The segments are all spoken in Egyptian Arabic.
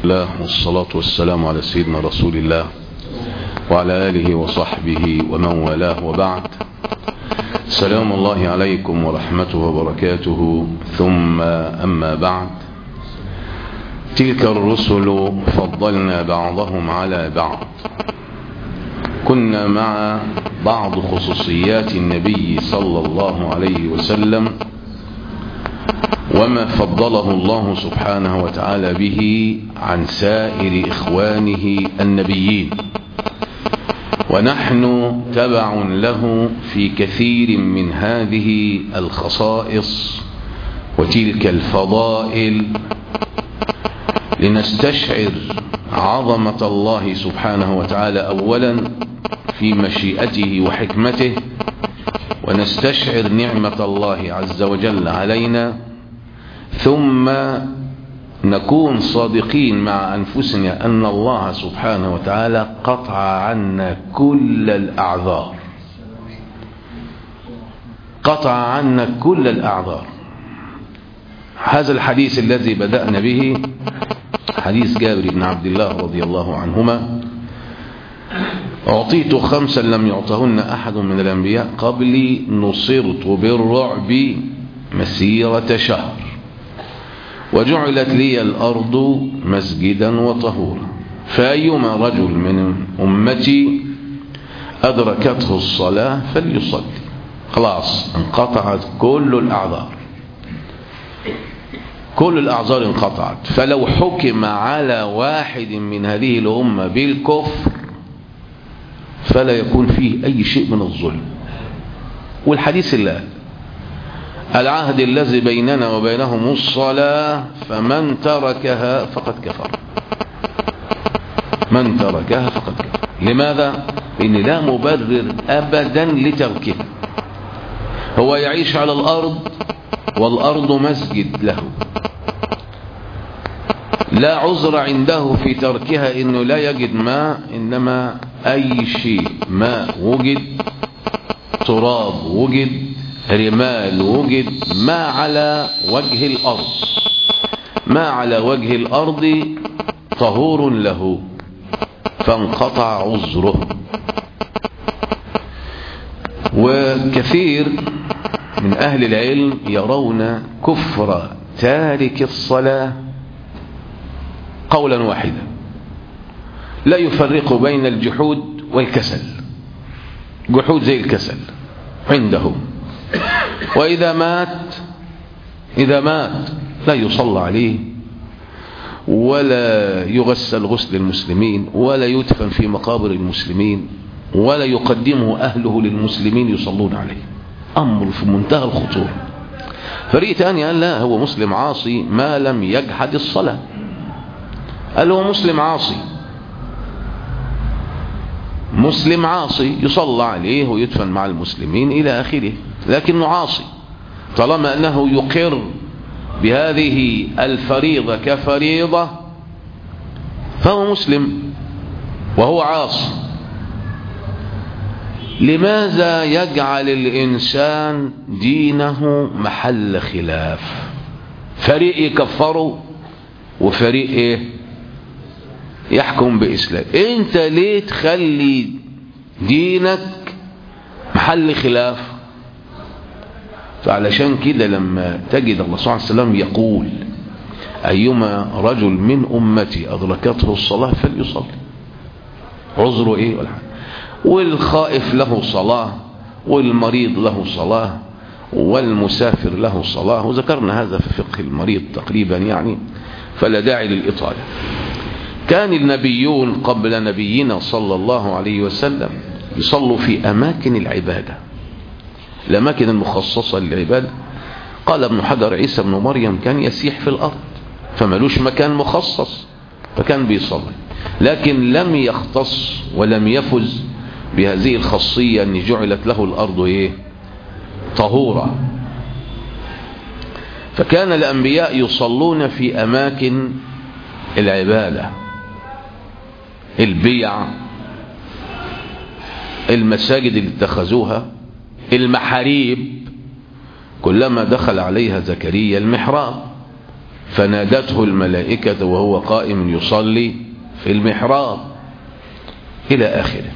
الله والصلاة والسلام على سيدنا رسول الله وعلى آله وصحبه ومن والاه وبعد سلام الله عليكم ورحمته وبركاته ثم أما بعد تلك الرسل فضلنا بعضهم على بعض كنا مع بعض خصوصيات النبي صلى الله عليه وسلم وما فضله الله سبحانه وتعالى به عن سائر إخوانه النبيين ونحن تبع له في كثير من هذه الخصائص وتلك الفضائل لنستشعر عظمة الله سبحانه وتعالى أولا في مشيئته وحكمته ونستشعر نعمة الله عز وجل علينا ثم نكون صادقين مع أنفسنا أن الله سبحانه وتعالى قطع عنا كل الأعذار قطع عنا كل الأعذار هذا الحديث الذي بدأنا به حديث جابر بن عبد الله رضي الله عنهما أعطيت خمسا لم يعطهن أحد من الأنبياء قبلي نصرت بالرعب مسيرة شهر وجعلت لي الأرض مسجدا وطهورا فأيما رجل من أمتي أدركته الصلاة فليصلي خلاص انقطعت كل الأعذار كل الأعذار انقطعت فلو حكم على واحد من هذه الأمة بالكفر فلا يكون فيه أي شيء من الظلم والحديث الله العهد الذي بيننا وبينهم الصلاة فمن تركها فقد كفر من تركها فقد كفر لماذا؟ لأن لا مبرر أبدا لتركها هو يعيش على الأرض والأرض مسجد له لا عذر عنده في تركها انه لا يجد ماء انما اي شيء ماء وجد تراب وجد رمال وجد ما على وجه الارض ما على وجه الارض طهور له فانقطع عذره وكثير من اهل العلم يرون كفر تارك الصلاه قولا واحدا لا يفرق بين الجحود والكسل جحود زي الكسل عندهم وإذا مات إذا مات لا يصلى عليه ولا يغسل غسل المسلمين ولا يدفن في مقابر المسلمين ولا يقدمه أهله للمسلمين يصلون عليه أمر في منتهى الخطورة فريق ثاني قال لا هو مسلم عاصي ما لم يجحد الصلاة قال هو مسلم عاصي مسلم عاصي يصلى عليه ويدفن مع المسلمين إلى آخره لكنه عاصي طالما أنه يقر بهذه الفريضة كفريضة فهو مسلم وهو عاصي لماذا يجعل الإنسان دينه محل خلاف فريق يكفره وفريق ايه يحكم بإسلام انت ليه تخلي دينك محل خلاف فعلشان كده لما تجد الله صلى الله عليه وسلم يقول أيما رجل من أمتي أدركته الصلاة فليصلي عذره إيه ولا والخائف له صلاة والمريض له صلاة والمسافر له صلاة وذكرنا هذا في فقه المريض تقريبا يعني فلا داعي للإطالة كان النبيون قبل نبينا صلى الله عليه وسلم يصلوا في أماكن العبادة الأماكن المخصصة للعبادة قال ابن حجر عيسى بن مريم كان يسيح في الأرض فملوش مكان مخصص فكان بيصلي لكن لم يختص ولم يفز بهذه الخاصية أن جعلت له الأرض إيه طهورة فكان الأنبياء يصلون في أماكن العبادة البيع المساجد اللي اتخذوها المحاريب كلما دخل عليها زكريا المحراب فنادته الملائكة وهو قائم يصلي في المحراب إلى آخره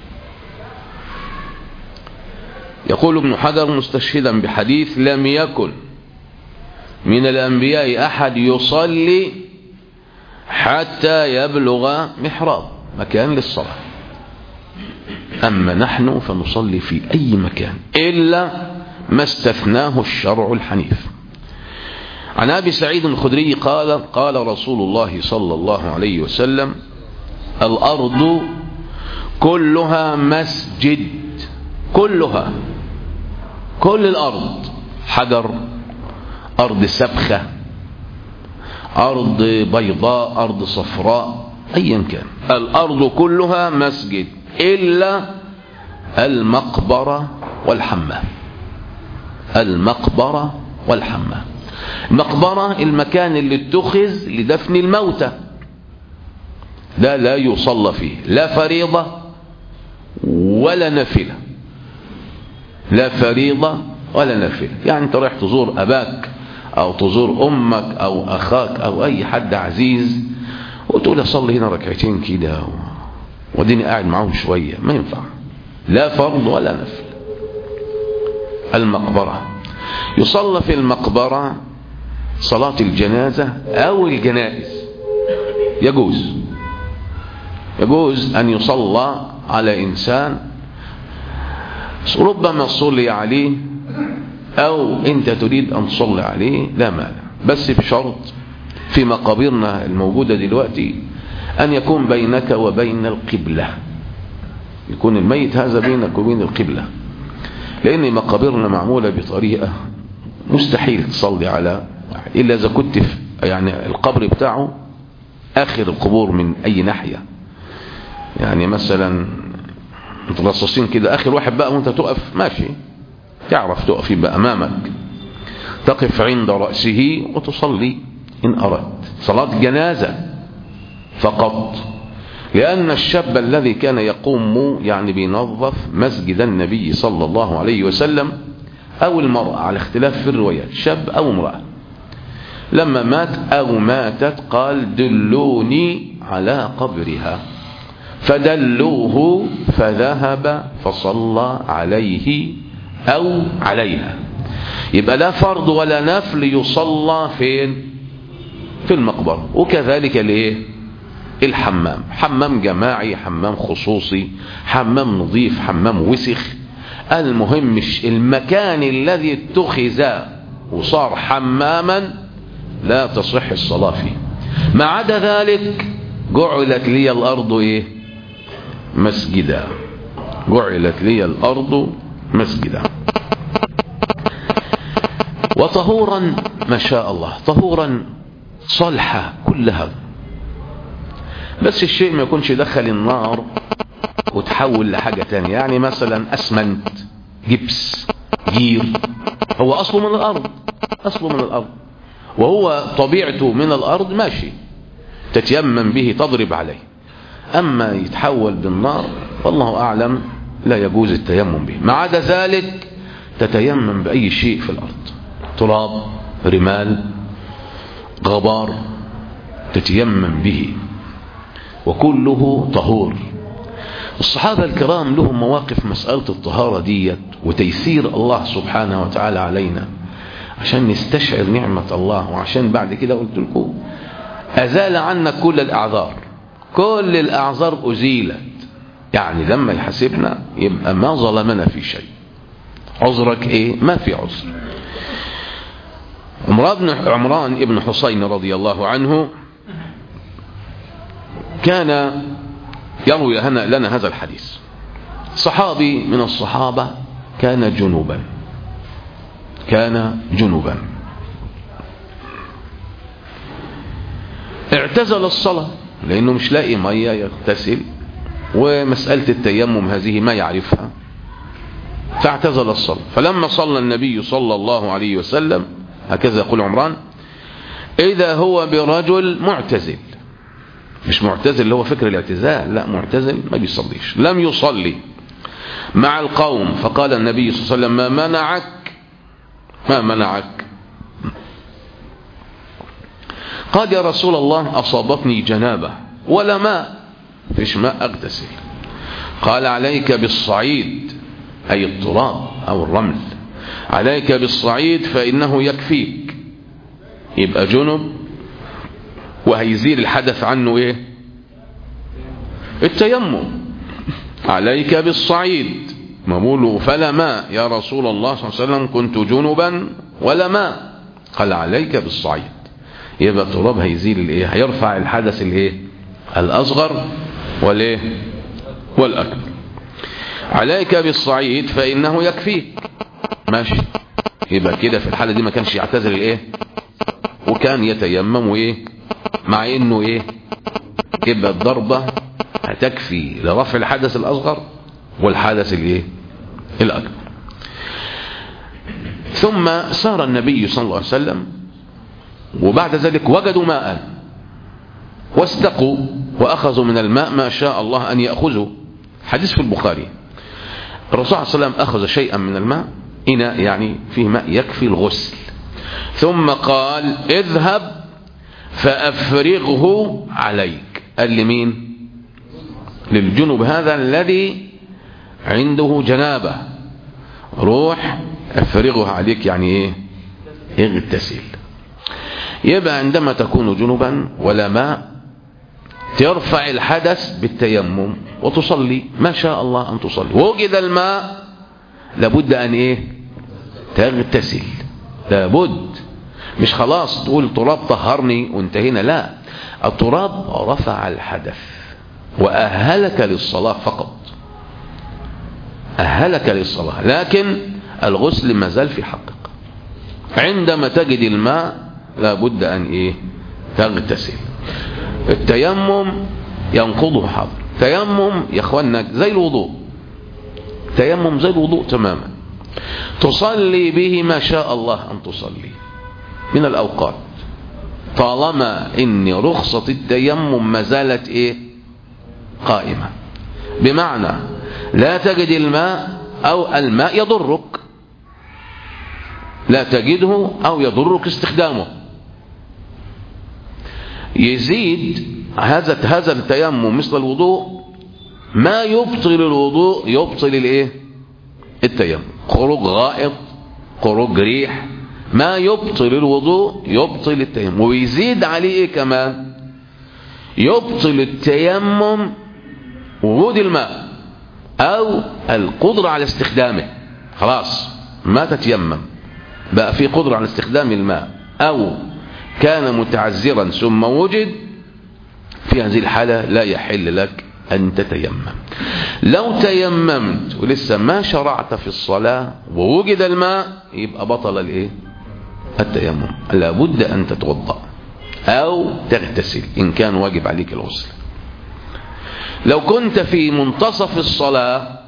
يقول ابن حجر مستشهدا بحديث لم يكن من الأنبياء أحد يصلي حتى يبلغ محراب مكان للصلاة أما نحن فنصلي في أي مكان إلا ما استثناه الشرع الحنيف عن أبي سعيد الخدري قال قال رسول الله صلى الله عليه وسلم الأرض كلها مسجد كلها كل الأرض حجر أرض سبخة أرض بيضاء أرض صفراء أيا كان الأرض كلها مسجد إلا المقبرة والحمام المقبرة والحمام المقبرة المكان اللي اتخذ لدفن الموتى لا لا يصلى فيه لا فريضة ولا نافلة لا فريضة ولا نافلة يعني انت رايح تزور أباك أو تزور أمك أو أخاك أو أي حد عزيز وتقول أصلي هنا ركعتين كده وديني قاعد معاهم شوية ما ينفع لا فرض ولا نفل المقبرة يصلى في المقبرة صلاة الجنازة أو الجنائز يجوز يجوز أن يصلى على إنسان ربما صلي عليه أو أنت تريد أن تصلي عليه لا مانع بس بشرط في مقابرنا الموجودة دلوقتي أن يكون بينك وبين القبلة يكون الميت هذا بينك وبين القبلة لأن مقابرنا معمولة بطريقة مستحيل تصلي على إلا إذا كنت في يعني القبر بتاعه آخر القبور من أي ناحية يعني مثلا مترصصين كده آخر واحد بقى وانت تقف ماشي تعرف تقف يبقى أمامك تقف عند رأسه وتصلي إن أردت صلاة جنازة فقط لأن الشاب الذي كان يقوم يعني بينظف مسجد النبي صلى الله عليه وسلم أو المرأة على اختلاف في الروايات شاب أو امرأة لما مات أو ماتت قال دلوني على قبرها فدلوه فذهب فصلى عليه أو عليها يبقى لا فرض ولا نفل يصلى فين في المقبرة وكذلك الايه الحمام حمام جماعي حمام خصوصي حمام نظيف حمام وسخ المهم المكان الذي اتخذ وصار حماما لا تصح الصلاة فيه ما عدا ذلك جعلت لي الأرض إيه مسجدا جعلت لي الأرض مسجدا وطهورا ما شاء الله طهورا صلحة كلها بس الشيء ما يكونش دخل النار وتحول لحاجة تانية يعني مثلا أسمنت جبس جير هو أصله من الأرض أصله من الأرض وهو طبيعته من الأرض ماشي تتيمم به تضرب عليه أما يتحول بالنار والله أعلم لا يجوز التيمم به ما عدا ذلك تتيمم بأي شيء في الأرض تراب رمال غبار تتيمم به وكله طهور الصحابة الكرام لهم مواقف مسألة الطهارة ديت وتيسير الله سبحانه وتعالى علينا عشان نستشعر نعمة الله وعشان بعد كده قلت لكم أزال عنا كل الأعذار كل الأعذار أزيلت يعني لما يحاسبنا يبقى ما ظلمنا في شيء عذرك ايه ما في عذر عمران بن عمران ابن حسين رضي الله عنه كان يروي لنا هذا الحديث صحابي من الصحابة كان جنوبا كان جنوبا اعتزل الصلاة لأنه مش لاقي مية يغتسل ومسألة التيمم هذه ما يعرفها فاعتزل الصلاة فلما صلى النبي صلى الله عليه وسلم هكذا يقول عمران إذا هو برجل معتزل مش معتزل اللي هو فكر الاعتزال لا معتزل ما بيصليش لم يصلي مع القوم فقال النبي صلى الله عليه وسلم ما منعك ما منعك قال يا رسول الله أصابتني جنابة ولا ماء فيش ماء أغتسل قال عليك بالصعيد أي التراب أو الرمل عليك بالصعيد فإنه يكفيك يبقى جنب وهيزيل الحدث عنه ايه التيمم عليك بالصعيد ما فلا ماء يا رسول الله صلى الله عليه وسلم كنت جنبا ولا ماء قال عليك بالصعيد يبقى التراب هيزيل الايه هيرفع الحدث الايه الاصغر والايه والاكبر عليك بالصعيد فانه يكفيك ماشي يبقى كده في الحاله دي ما كانش يعتذر الايه وكان يتيمم وايه مع انه ايه يبقى الضربه هتكفي لرفع الحدث الاصغر والحدث الايه الاكبر ثم سار النبي صلى الله عليه وسلم وبعد ذلك وجدوا ماء واستقوا واخذوا من الماء ما شاء الله ان ياخذوا حديث في البخاري الرسول صلى الله عليه وسلم اخذ شيئا من الماء اناء يعني فيه ماء يكفي الغسل ثم قال اذهب فافرغه عليك قال لمين للجنب هذا الذي عنده جنابه روح افرغه عليك يعني ايه اغتسل يبقى عندما تكون جنبا ولا ماء ترفع الحدث بالتيمم وتصلي ما شاء الله أن تصلي وجد الماء لابد أن إيه تغتسل لابد مش خلاص تقول تراب طهرني وانتهينا لا التراب رفع الحدث وأهلك للصلاة فقط أهلك للصلاة لكن الغسل ما زال في حقك عندما تجد الماء لابد أن إيه تغتسل التيمم ينقضه حاضر تيمم يا اخوانا زي الوضوء تيمم زي الوضوء تماما تصلي به ما شاء الله أن تصلي من الأوقات طالما ان رخصة التيمم ما زالت ايه قائمة بمعنى لا تجد الماء او الماء يضرك لا تجده او يضرك استخدامه يزيد هذا هذا التيمم مثل الوضوء ما يبطل الوضوء يبطل الايه التيمم خروج غائط خروج ريح ما يبطل الوضوء يبطل التيمم ويزيد عليه ايه كمان يبطل التيمم وجود الماء او القدرة على استخدامه خلاص ما تتيمم بقى في قدرة على استخدام الماء او كان متعذرا ثم وجد في هذه الحالة لا يحل لك أن تتيمم لو تيممت ولسه ما شرعت في الصلاة ووجد الماء يبقى بطل الايه التيمم لابد أن تتوضأ أو تغتسل إن كان واجب عليك الغسل لو كنت في منتصف الصلاة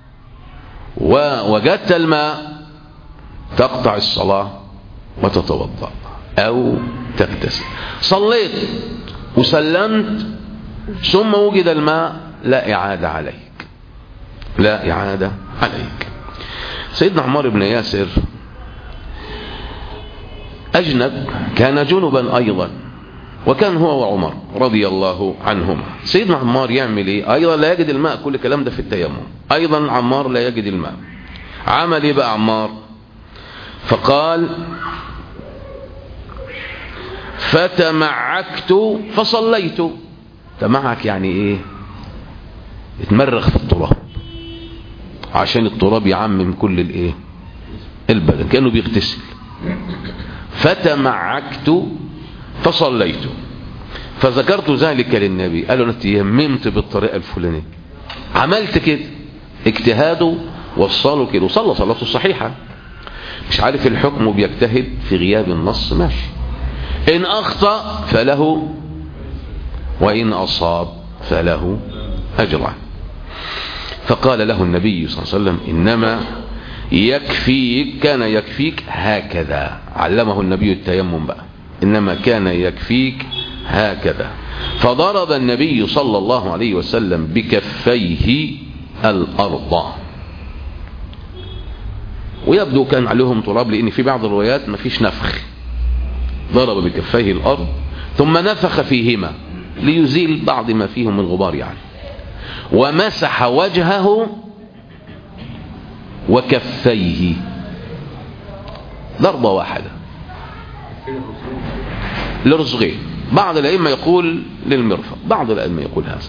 ووجدت الماء تقطع الصلاة وتتوضأ أو تغتسل صليت وسلمت ثم وجد الماء لا إعادة عليك لا إعادة عليك سيدنا عمار بن ياسر أجنب كان جنبا أيضا وكان هو وعمر رضي الله عنهما سيدنا عمار يعمل ايه ايضا لا يجد الماء كل الكلام ده في التيمم ايضا عمار لا يجد الماء عمل ايه بقى عمار فقال فتمعكت فصليت تمعك يعني ايه اتمرغ في التراب عشان التراب يعمم كل الايه البدن كانه بيغتسل فتمعكت فصليت فذكرت ذلك للنبي قال له انا تيممت بالطريقه الفلانيه عملت كده اجتهاده وصله كده وصلى صلاته صحيحه مش عارف الحكم بيجتهد في غياب النص ماشي ان اخطا فله وان اصاب فله اجران فقال له النبي صلى الله عليه وسلم انما يكفيك كان يكفيك هكذا علمه النبي التيمم بقى إنما كان يكفيك هكذا فضرب النبي صلى الله عليه وسلم بكفيه الأرض ويبدو كان عليهم تراب لأن في بعض الروايات ما فيش نفخ ضرب بكفيه الأرض ثم نفخ فيهما ليزيل بعض ما فيهم من غبار يعني ومسح وجهه وكفيه ضربة واحدة لرزغين بعض الأئمة يقول للمرفق بعض الأئمة يقول هذا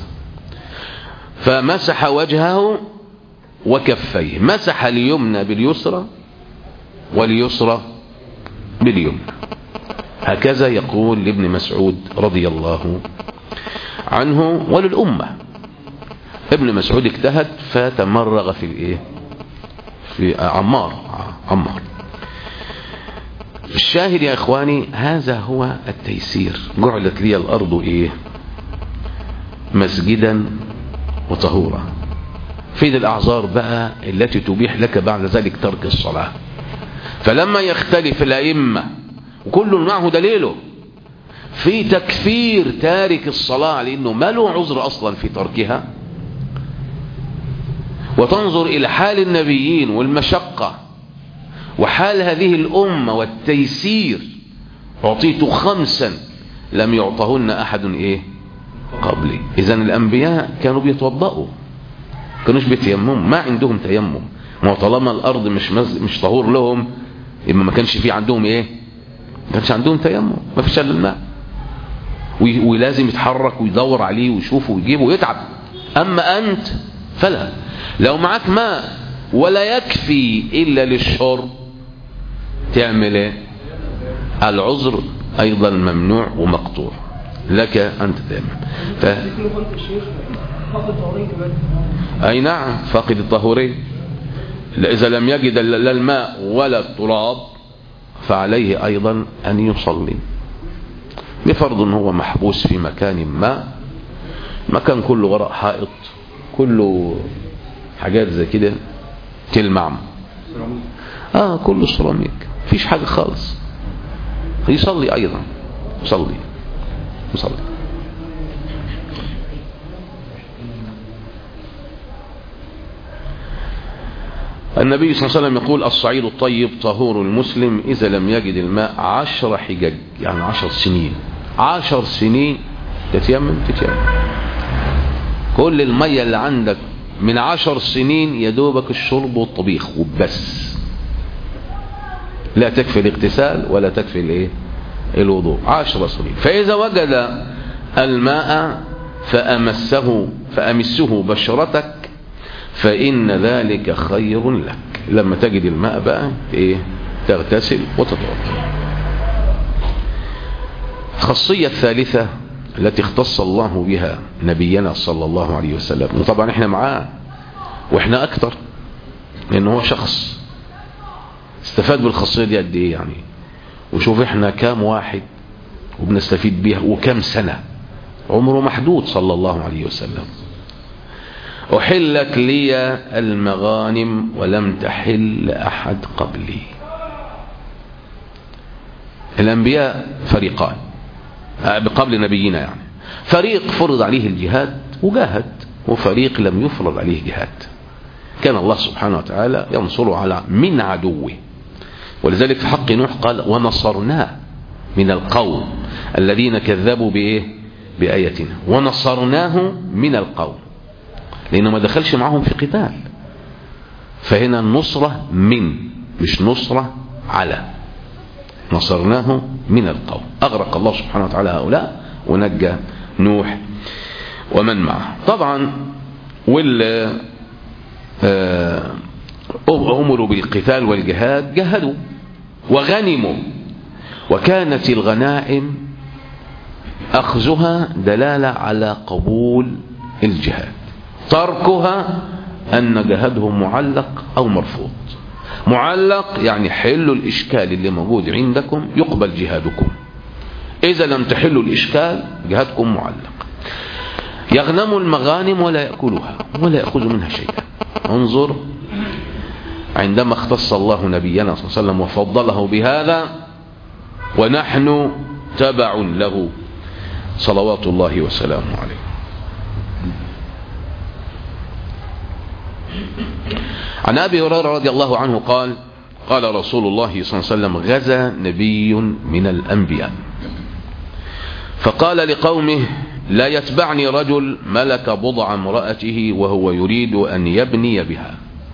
فمسح وجهه وكفيه مسح اليمنى باليسرى واليسرى باليمنى هكذا يقول لابن مسعود رضي الله عنه وللأمة ابن مسعود اجتهد فتمرغ في الايه في عمار عمار الشاهد يا اخواني هذا هو التيسير جعلت لي الارض ايه مسجدا وطهورا فين الاعذار بقى التي تبيح لك بعد ذلك ترك الصلاة فلما يختلف الائمة وكل معه دليله في تكفير تارك الصلاة لانه ما له عذر اصلا في تركها وتنظر الى حال النبيين والمشقة وحال هذه الامة والتيسير اعطيت خمسا لم يعطهن احد ايه قبلي اذا الانبياء كانوا بيتوضأوا كانوش بيتيمموا ما عندهم تيمم ما طالما الارض مش مز... مش طهور لهم اما ما كانش في عندهم ايه ما كانش عندهم تيمم ما فيش الا الماء وي... ولازم يتحرك ويدور عليه ويشوفه ويجيبه ويتعب اما انت فلا لو معاك ماء ولا يكفي الا للشرب تعمل ايه العذر ايضا ممنوع ومقطوع لك ان تتيمم ف... اي نعم فاقد الطهورين اذا لم يجد لا الماء ولا التراب فعليه ايضا ان يصلي بفرض ان هو محبوس في مكان ما مكان كله وراء حائط كله حاجات زي كده تلمع اه كله سيراميك مفيش حاجه خالص يصلي ايضا يصلي يصلي النبي صلى الله عليه وسلم يقول الصعيد الطيب طهور المسلم إذا لم يجد الماء عشر حجج يعني عشر سنين عشر سنين تتيمم تتيمم كل المية اللي عندك من عشر سنين يدوبك الشرب والطبيخ وبس لا تكفي الاغتسال ولا تكفي الايه الوضوء عشر سنين فإذا وجد الماء فأمسه فأمسه بشرتك فإن ذلك خير لك لما تجد الماء بقى ايه تغتسل وتتوضا الخاصية الثالثة التي اختص الله بها نبينا صلى الله عليه وسلم وطبعا احنا معاه واحنا اكتر لان هو شخص استفاد بالخاصية دي قد ايه يعني وشوف احنا كام واحد وبنستفيد بيها وكم سنة عمره محدود صلى الله عليه وسلم أحلت لي المغانم ولم تحل أحد قبلي الأنبياء فريقان بقبل نبينا يعني فريق فرض عليه الجهاد وجاهد وفريق لم يفرض عليه جهاد كان الله سبحانه وتعالى ينصره على من عدوه ولذلك في حق نوح قال ونصرناه من القوم الذين كذبوا بإيه بآياتنا ونصرناه من القوم لأنه ما دخلش معهم في قتال فهنا النصرة من مش نصرة على نصرناه من القوم أغرق الله سبحانه وتعالى هؤلاء ونجى نوح ومن معه طبعا وال أمروا بالقتال والجهاد جهدوا وغنموا وكانت الغنائم أخذها دلالة على قبول الجهاد تركها أن جهادهم معلق أو مرفوض معلق يعني حلوا الإشكال اللي موجود عندكم يقبل جهادكم إذا لم تحلوا الإشكال جهادكم معلق يغنموا المغانم ولا يأكلها ولا يأخذوا منها شيئا انظر عندما اختص الله نبينا صلى الله عليه وسلم وفضله بهذا ونحن تبع له صلوات الله وسلامه عليه عن أبي هريرة رضي الله عنه قال قال رسول الله صلى الله عليه وسلم غزا نبي من الأنبياء فقال لقومه لا يتبعني رجل ملك بضع امرأته وهو يريد أن يبني بها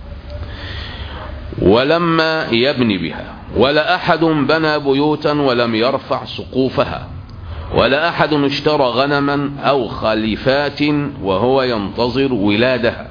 ولما يبني بها ولا أحد بنى بيوتا ولم يرفع سقوفها ولا أحد اشترى غنما أو خليفات وهو ينتظر ولادها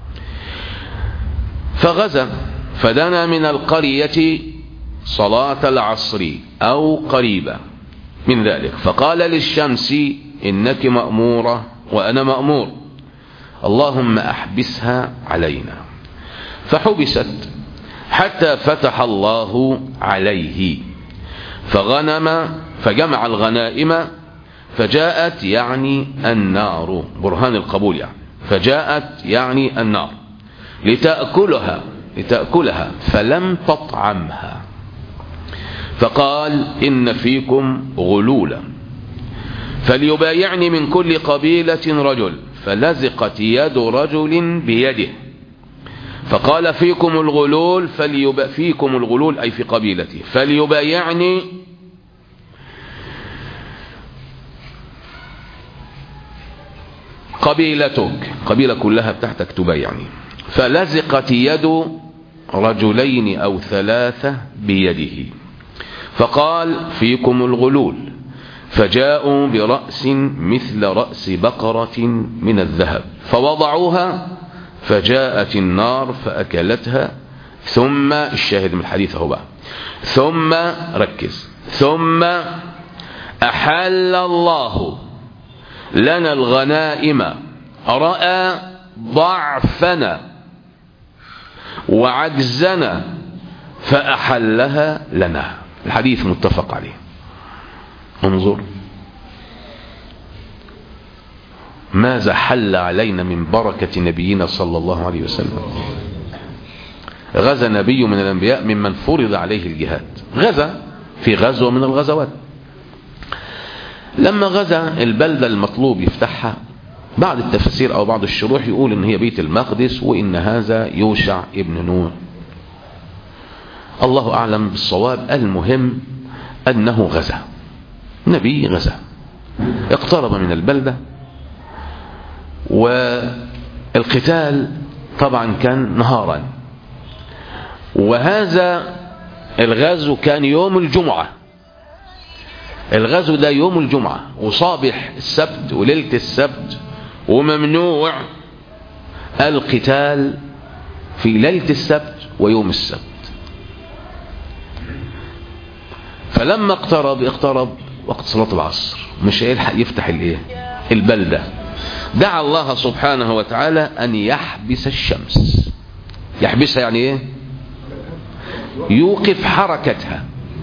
فغزا فدنا من القرية صلاة العصر أو قريبة من ذلك فقال للشمس إنك مأمورة وأنا مأمور اللهم أحبسها علينا فحبست حتى فتح الله عليه فغنم فجمع الغنائم فجاءت يعني النار برهان القبول يعني فجاءت يعني النار لتأكلها لتأكلها فلم تطعمها فقال إن فيكم غلولا فليبايعني من كل قبيلة رجل فلزقت يد رجل بيده فقال فيكم الغلول فليب... فيكم الغلول أي في قبيلتي فليبايعني قبيلتك قبيلة كلها بتاعتك تبايعني فلزقت يد رجلين أو ثلاثة بيده فقال فيكم الغلول فجاءوا برأس مثل رأس بقرة من الذهب فوضعوها فجاءت النار فأكلتها ثم الشاهد من الحديث هو بقى ثم ركز ثم أحل الله لنا الغنائم رأى ضعفنا وعجزنا فأحلها لنا الحديث متفق عليه انظر ماذا حل علينا من بركة نبينا صلى الله عليه وسلم غزا نبي من الأنبياء ممن فرض عليه الجهاد غزا في غزوة من الغزوات لما غزا البلدة المطلوب يفتحها بعض التفسير أو بعض الشروح يقول إن هي بيت المقدس وإن هذا يوشع ابن نون الله أعلم بالصواب المهم أنه غزا نبي غزا اقترب من البلدة والقتال طبعا كان نهارا وهذا الغزو كان يوم الجمعة الغزو ده يوم الجمعة وصابح السبت وليلة السبت وممنوع القتال في ليلة السبت ويوم السبت فلما اقترب اقترب وقت صلاة العصر مش هيلحق يفتح الايه البلدة دعا الله سبحانه وتعالى ان يحبس الشمس يحبسها يعني ايه يوقف حركتها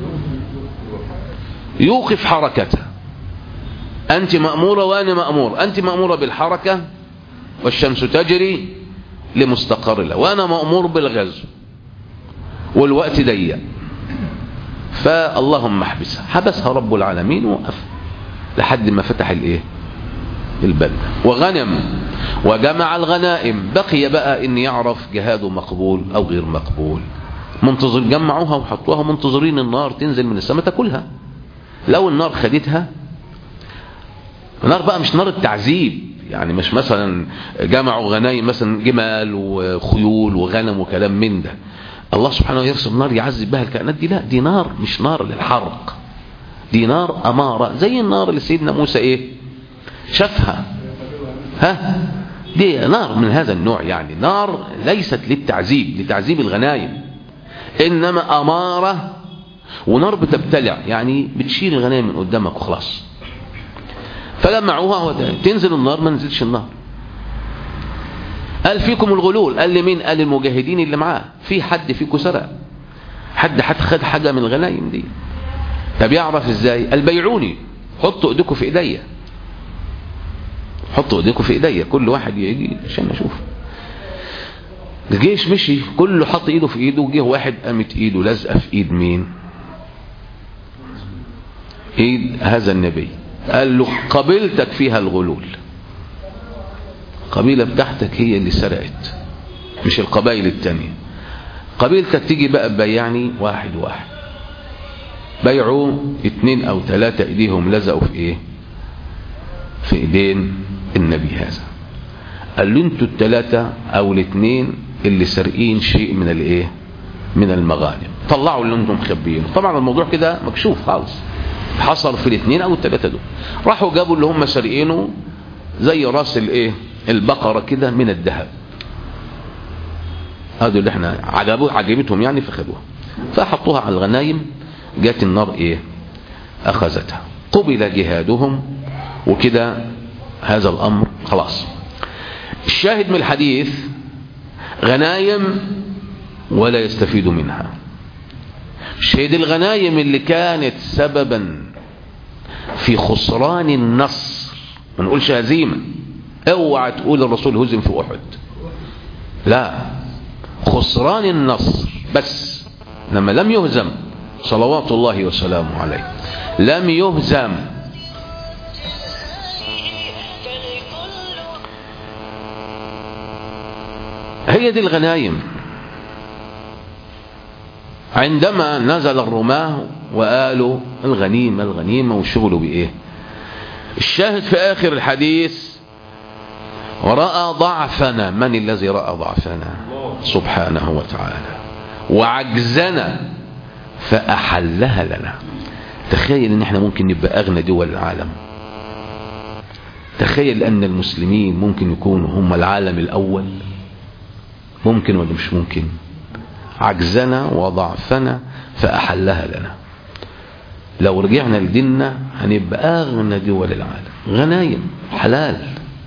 يوقف حركتها أنت مأمورة وأنا مأمور أنت مأمورة بالحركة والشمس تجري لمستقر لها وأنا مأمور بالغزو والوقت ضيق فاللهم احبسها حبسها رب العالمين وقف لحد ما فتح الايه البلدة وغنم وجمع الغنائم بقي بقى ان يعرف جهاده مقبول او غير مقبول منتظر جمعوها وحطوها منتظرين النار تنزل من السماء تاكلها لو النار خدتها النار بقى مش نار التعذيب يعني مش مثلا جمعوا غنايم مثلا جمال وخيول وغنم وكلام من ده الله سبحانه يرسم نار يعذب بها الكائنات دي لا دي نار مش نار للحرق دي نار أمارة زي النار اللي سيدنا موسى ايه شافها ها دي نار من هذا النوع يعني نار ليست للتعذيب لتعذيب الغنايم إنما أمارة ونار بتبتلع يعني بتشيل الغنايم من قدامك وخلاص فجمعوها تنزل النار ما نزلش النار قال فيكم الغلول قال لمين قال المجاهدين اللي معاه في حد فيكم سرق حد حد خد حاجة من الغنايم دي طب يعرف ازاي قال بيعوني حطوا ايديكم في ايديا حطوا ايديكم في ايديا كل واحد يجي عشان اشوف الجيش مشي كله حط ايده في ايده وجه واحد قامت ايده لازقه في ايد مين ايد هذا النبي قال له قبيلتك فيها الغلول قبيلة بتاعتك هي اللي سرقت مش القبائل التانية قبيلتك تيجي بقى بيعني واحد واحد بيعوا اتنين او تلاتة ايديهم لزقوا في ايه في ايدين النبي هذا قال له انتوا الثلاثة او الاثنين اللي سارقين شيء من الايه من المغانم طلعوا اللي انتم مخبيينه طبعا الموضوع كده مكشوف خالص حصل في الاثنين او الثلاثة دول راحوا جابوا اللي هم سارقينه زي راس الايه البقرة كده من الذهب هذا اللي احنا عجبوه عجبتهم يعني فخدوها فحطوها على الغنايم جات النار ايه اخذتها قبل جهادهم وكده هذا الامر خلاص الشاهد من الحديث غنايم ولا يستفيد منها شهد الغنايم اللي كانت سببا في خسران النصر ما نقولش هزيمة اوعى تقول الرسول هزم في احد لا خسران النصر بس لما لم يهزم صلوات الله وسلامه عليه لم يهزم هي دي الغنايم عندما نزل الرماه وقالوا الغنيمة الغنيمة وشغلوا بإيه الشاهد في آخر الحديث ورأى ضعفنا من الذي رأى ضعفنا سبحانه وتعالى وعجزنا فأحلها لنا تخيل ان احنا ممكن نبقى اغنى دول العالم تخيل ان المسلمين ممكن يكونوا هم العالم الاول ممكن ولا مش ممكن عجزنا وضعفنا فأحلها لنا لو رجعنا لديننا هنبقى أغنى دول العالم غنايم حلال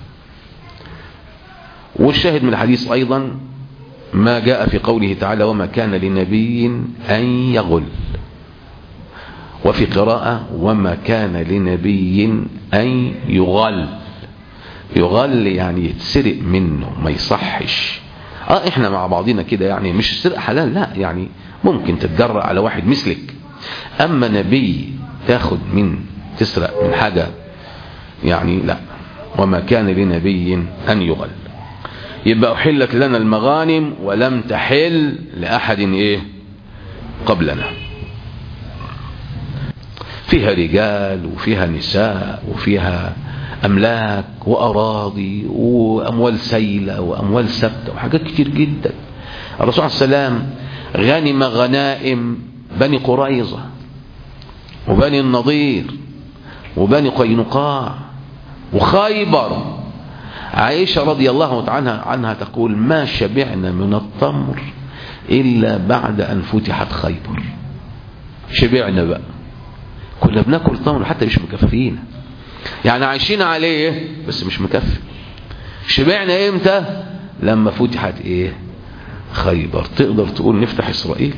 والشاهد من الحديث أيضا ما جاء في قوله تعالى وما كان لنبي أن يغل وفي قراءة وما كان لنبي أن يغل يغل يعني يتسرق منه ما يصحش اه احنا مع بعضنا كده يعني مش السرقه حلال لا يعني ممكن تتجرأ على واحد مثلك اما نبي تاخد من تسرق من حاجه يعني لا وما كان لنبي ان يغل يبقى احلت لنا المغانم ولم تحل لاحد ايه قبلنا فيها رجال وفيها نساء وفيها أملاك وأراضي وأموال سيلة وأموال ثابتة وحاجات كتير جدا الرسول عليه السلام غنم غنائم بني قريظة وبني النضير وبني قينقاع وخيبر عائشة رضي الله عنها, عنها تقول ما شبعنا من التمر إلا بعد أن فتحت خيبر شبعنا بقى كنا بناكل تمر حتى مش مكفينا يعني عايشين عليه بس مش مكفي شبعنا امتى لما فتحت ايه خيبر تقدر تقول نفتح اسرائيل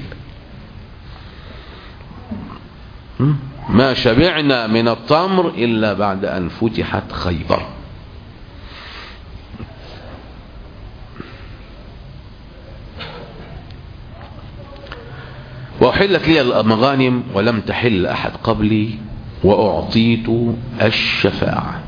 ما شبعنا من التمر الا بعد ان فتحت خيبر وأحلت لي المغانم ولم تحل أحد قبلي وأعطيت الشفاعة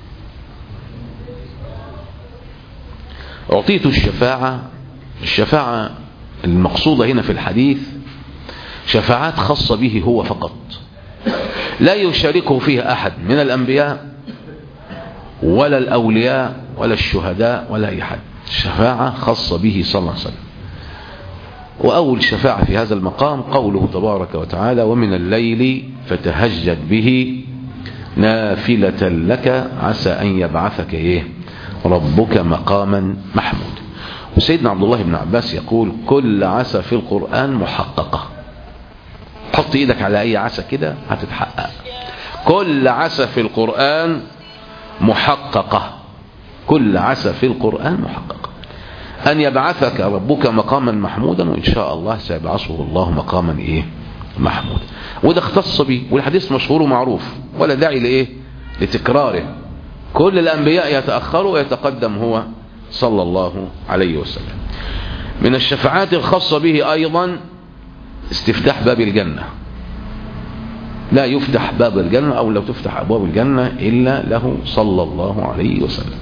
أعطيت الشفاعة الشفاعة المقصودة هنا في الحديث شفاعات خاصة به هو فقط لا يشاركه فيها أحد من الأنبياء ولا الأولياء ولا الشهداء ولا أي حد شفاعة خاصة به صلى الله عليه وسلم وأول شفاعة في هذا المقام قوله تبارك وتعالى ومن الليل فتهجد به نافلة لك عسى أن يبعثك إيه ربك مقاما محمود وسيدنا عبد الله بن عباس يقول كل عسى في القرآن محققة حط ايدك على اي عسى كده هتتحقق كل عسى في القرآن محققة كل عسى في القرآن محققة أن يبعثك ربك مقاما محمودا وإن شاء الله سيبعثه الله مقاما إيه محمود وده اختص به والحديث مشهور ومعروف ولا داعي لإيه لتكراره كل الأنبياء يتأخروا ويتقدم هو صلى الله عليه وسلم من الشفاعات الخاصة به أيضا استفتاح باب الجنة لا يفتح باب الجنة أو لو تفتح أبواب الجنة إلا له صلى الله عليه وسلم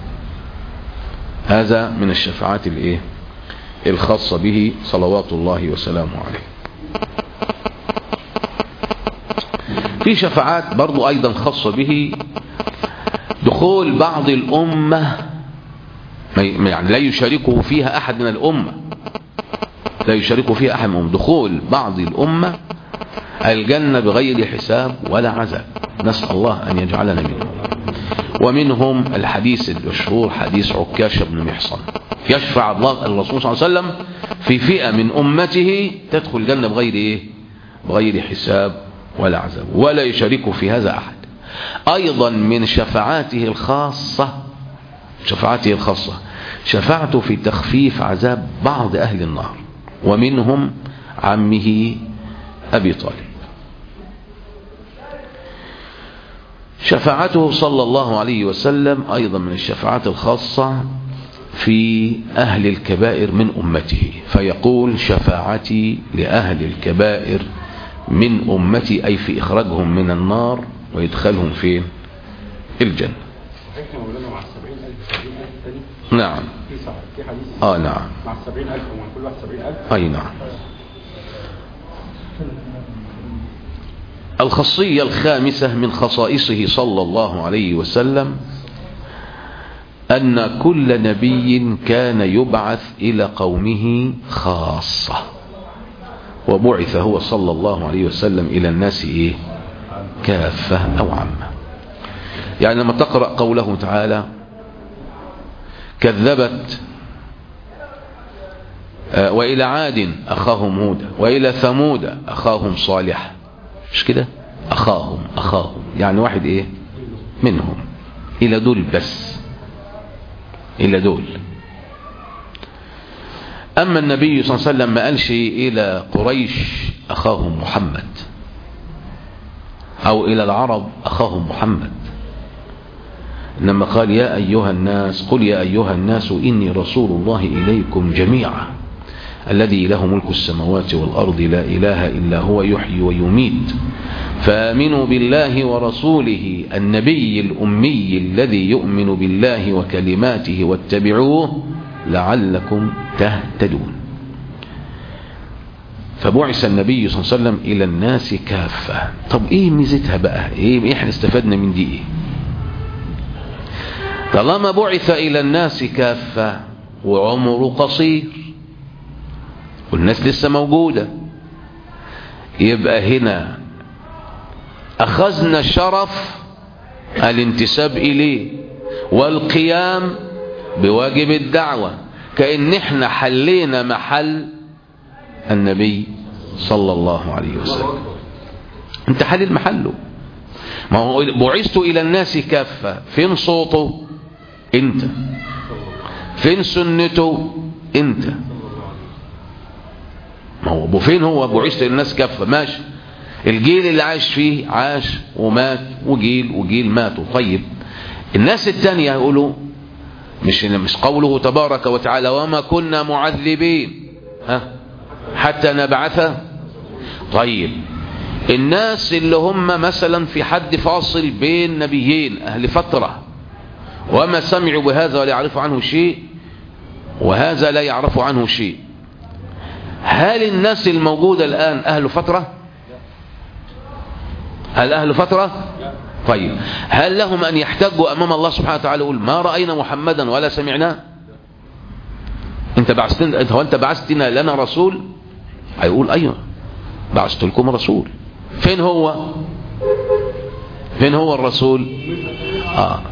هذا من الشفاعات الايه الخاصة به صلوات الله وسلامه عليه في شفاعات برضو ايضا خاصة به دخول بعض الأمة يعني لا يشاركه فيها أحد من الأمة لا يشاركه فيها أحد من الأمة دخول بعض الأمة الجنة بغير حساب ولا عذاب نسأل الله أن يجعلنا منهم ومنهم الحديث المشهور حديث عكاشة بن محصن يشفع الله الرسول صلى الله عليه وسلم في فئة من أمته تدخل الجنة بغير إيه بغير حساب ولا عذاب ولا يشاركه في هذا أحد أيضا من شفاعاته الخاصة شفاعته الخاصة شفاعته في تخفيف عذاب بعض أهل النار ومنهم عمه أبي طالب شفاعته صلى الله عليه وسلم أيضا من الشفاعات الخاصة في أهل الكبائر من أمته فيقول شفاعتي لأهل الكبائر من أمتي أي في إخراجهم من النار ويدخلهم فين الجنة نعم آه نعم مع السبعين ألف ومن كل واحد سبعين ألف أي نعم الخاصية الخامسة من خصائصه صلى الله عليه وسلم أن كل نبي كان يبعث إلى قومه خاصة وبعث هو صلى الله عليه وسلم إلى الناس إيه كافة أو عامة يعني لما تقرأ قوله تعالى كذبت آه، وإلى عاد أخاهم هودا وإلى ثمود أخاهم صالح مش كده أخاهم أخاهم يعني واحد إيه منهم إلى دول بس إلى دول أما النبي صلى الله عليه وسلم ما قالش إلى قريش أخاهم محمد أو إلى العرب أخاهم محمد إنما قال يا أيها الناس قل يا أيها الناس إني رسول الله إليكم جميعا الذي له ملك السماوات والأرض لا إله إلا هو يحيي ويميت فآمنوا بالله ورسوله النبي الأمي الذي يؤمن بالله وكلماته واتبعوه لعلكم تهتدون فبعث النبي صلى الله عليه وسلم إلى الناس كافة طب إيه ميزتها بقى إيه إحنا استفدنا من دي إيه طالما بعث إلى الناس كافة وعمره قصير والناس لسه موجودة يبقى هنا أخذنا شرف الانتساب إليه والقيام بواجب الدعوة كأن احنا حلينا محل النبي صلى الله عليه وسلم انت حلل محله ما هو بعثت إلى الناس كافة فين صوته انت فين سنته انت ما هو فين هو بعثت الناس كافة ماشي الجيل اللي عاش فيه عاش ومات وجيل وجيل ماتوا طيب الناس التانية يقولوا مش مش قوله تبارك وتعالى وما كنا معذبين ها حتى نبعث طيب الناس اللي هم مثلا في حد فاصل بين نبيين أهل فترة وما سمعوا بهذا ولا يعرفوا عنه شيء وهذا لا يعرف عنه شيء هل الناس الموجودة الآن أهل فترة هل أهل فترة طيب هل لهم أن يحتجوا أمام الله سبحانه وتعالى يقول ما رأينا محمدا ولا سمعناه انت بعثتنا انت هو انت بعثتنا لنا رسول هيقول ايوه بعثت لكم رسول فين هو فين هو الرسول اه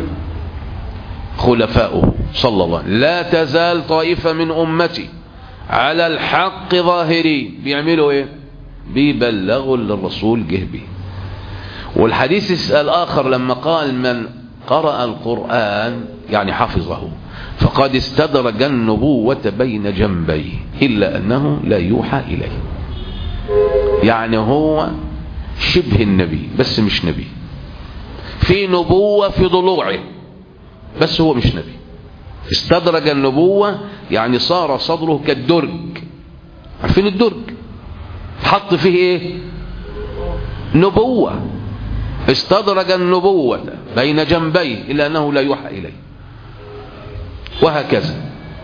خلفاؤه صلى الله عليه وسلم لا تزال طائفة من أمتي على الحق ظاهرين بيعملوا ايه بيبلغوا اللي الرسول جه به والحديث الآخر لما قال من قرأ القرآن يعني حفظه فقد استدرج النبوة بين جنبيه إلا أنه لا يوحى إليه يعني هو شبه النبي بس مش نبي في نبوة في ضلوعه بس هو مش نبي استدرج النبوة يعني صار صدره كالدرج عارفين الدرج حط فيه ايه نبوة استدرج النبوة بين جنبيه إلا أنه لا يوحى إليه وهكذا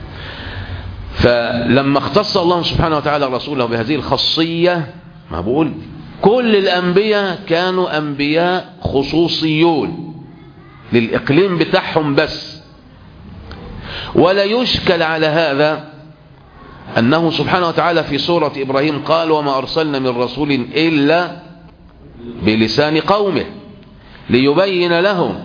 فلما اختص الله سبحانه وتعالى رسوله بهذه الخاصية ما بقول كل الأنبياء كانوا أنبياء خصوصيون للإقليم بتاعهم بس ولا يشكل على هذا أنه سبحانه وتعالى في سورة إبراهيم قال وما أرسلنا من رسول إلا بلسان قومه ليبين لهم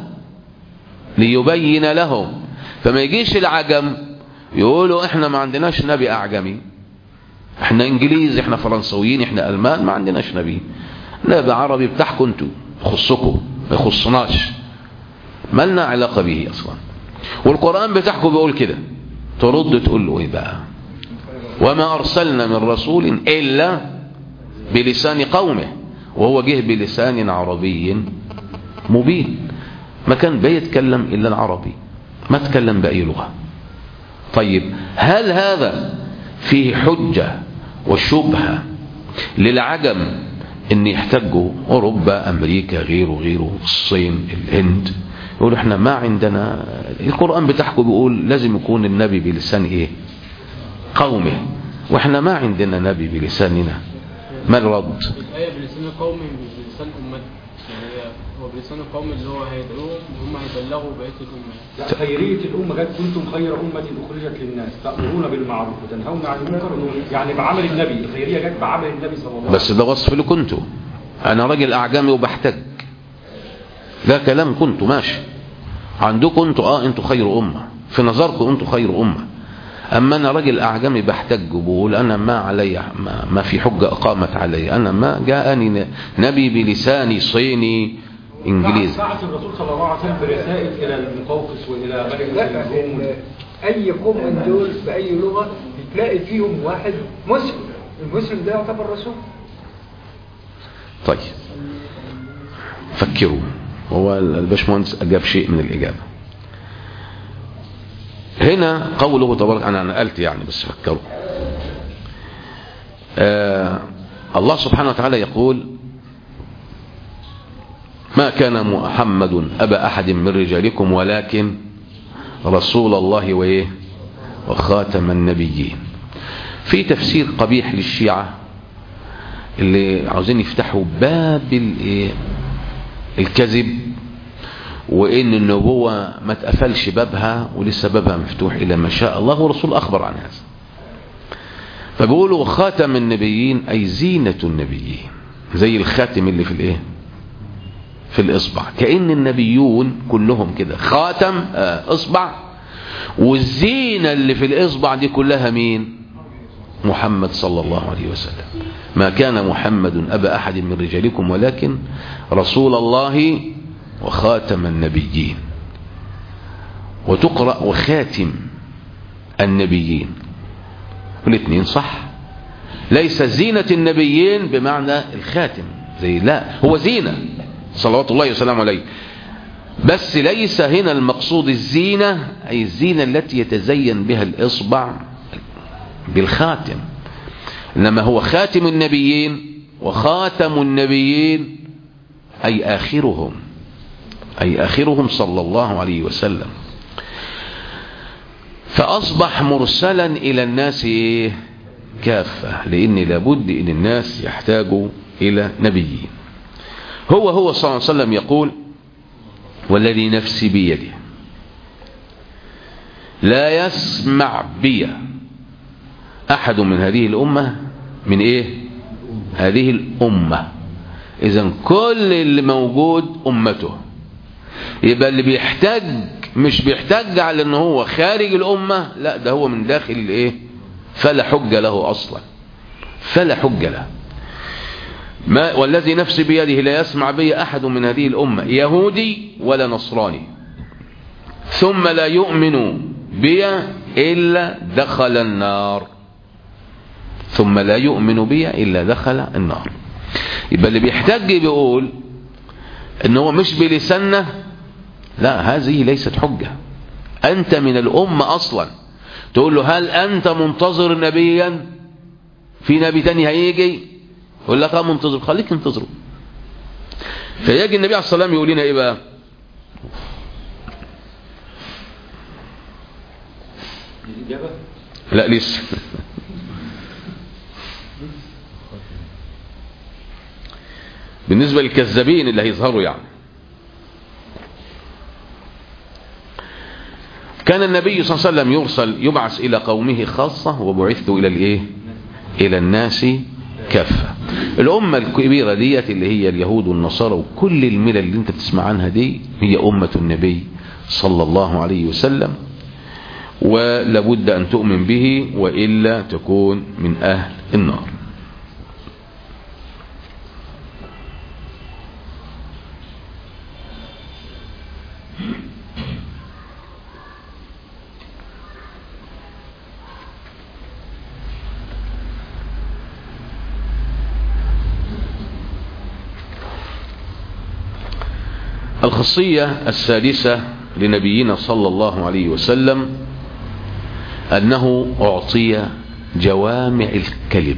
ليبين لهم فما يجيش العجم يقولوا احنا ما عندناش نبي أعجمي احنا انجليز احنا فرنسويين احنا ألمان ما عندناش نبي نبي عربي بتاعكم انتوا يخصكم ما يخصناش ما لنا علاقة به أصلا والقرآن بتاعكم بيقول كده ترد تقول له ايه بقى وما أرسلنا من رسول إلا بلسان قومه وهو جه بلسان عربي مبين ما كان بيتكلم إلا العربي ما تكلم بأي لغة طيب هل هذا فيه حجة وشبهة للعجم ان يحتاجوا اوروبا امريكا غيره غيره الصين الهند يقولوا احنا ما عندنا القرآن بتاعكم بيقول لازم يكون النبي بلسان ايه قومه واحنا ما عندنا نبي بلساننا ما الرد الآية بلسان قوم مش بلسان أمته يعني هي هو بلسان القوم اللي هو هيدعوهم وهم هيبلغوا بقية الأمة لا خيرية الأمة قد كنتم خير أمة أخرجت للناس تأمرون بالمعروف وتنهون عن المنكر يعني بعمل النبي الخيرية جت بعمل النبي صلى الله عليه وسلم بس ده وصف اللي كنتوا انا راجل اعجمي وبحتج ده كلام كنتوا ماشي عندكم انتوا اه انتوا خير امه في نظركم انتوا خير امه اما انا راجل اعجمي بحتج وبقول انا ما علي ما, ما في حجه اقامت علي انا ما جاءني ن- نبي بلساني صيني انجليزي بعث الرسول صلى الله عليه وسلم برسائل إلى المقوقس وإلى بني لا الروم ال- اي قوم من دول باي لغه بتلاقي فيهم واحد مسلم المسلم ده يعتبر رسول طيب فكروا هو الباشمهندس اجاب شيء من الاجابه هنا قوله تبارك انا نقلت يعني بس فكروا آه الله سبحانه وتعالى يقول ما كان محمد ابا احد من رجالكم ولكن رسول الله وايه وخاتم النبيين في تفسير قبيح للشيعه اللي عاوزين يفتحوا باب الايه الكذب وان النبوة ما اتقفلش بابها ولسه بابها مفتوح الى ما شاء الله والرسول اخبر عن هذا فبيقولوا خاتم النبيين اي زينة النبيين زي الخاتم اللي في الايه في الاصبع كأن النبيون كلهم كده خاتم آه اصبع والزينة اللي في الاصبع دي كلها مين محمد صلى الله عليه وسلم ما كان محمد أبا أحد من رجالكم ولكن رسول الله وخاتم النبيين وتقرأ وخاتم النبيين والاثنين صح ليس زينة النبيين بمعنى الخاتم زي لا هو زينة صلوات الله وسلامه عليه بس ليس هنا المقصود الزينة أي الزينة التي يتزين بها الإصبع بالخاتم إنما هو خاتم النبيين وخاتم النبيين أي آخرهم أي آخرهم صلى الله عليه وسلم فأصبح مرسلا إلى الناس إيه؟ كافة لأن لابد أن الناس يحتاجوا إلى نبيين هو هو صلى الله عليه وسلم يقول والذي نفسي بيده لا يسمع بي أحد من هذه الأمة من إيه هذه الأمة إذا كل اللي موجود أمته يبقى اللي بيحتاج مش بيحتاج على ان هو خارج الأمة لا ده هو من داخل الايه فلا حجة له أصلا فلا حجة له ما والذي نفسي بيده لا يسمع بي أحد من هذه الأمة يهودي ولا نصراني ثم لا يؤمن بي إلا دخل النار ثم لا يؤمن بي إلا دخل النار يبقى اللي بيحتاج بيقول ان هو مش بلسانه لا هذه ليست حجة أنت من الأمة أصلا تقول له هل أنت منتظر نبيا في نبي تاني هيجي يقول لك اه منتظر خليك انتظره فيجي النبي عليه الصلاة والسلام يقول لنا ايه بقى الإجابة لا لسه بالنسبة للكذابين اللي هيظهروا يعني كان النبي صلى الله عليه وسلم يرسل يبعث إلى قومه خاصة وبعثت إلى الإيه إلى الناس كافة الأمة الكبيرة ديت اللي هي اليهود والنصارى وكل الملل اللي انت بتسمع عنها دي هي أمة النبي صلى الله عليه وسلم ولابد أن تؤمن به وإلا تكون من أهل النار الخاصية السادسة لنبينا صلى الله عليه وسلم أنه أعطي جوامع الكلم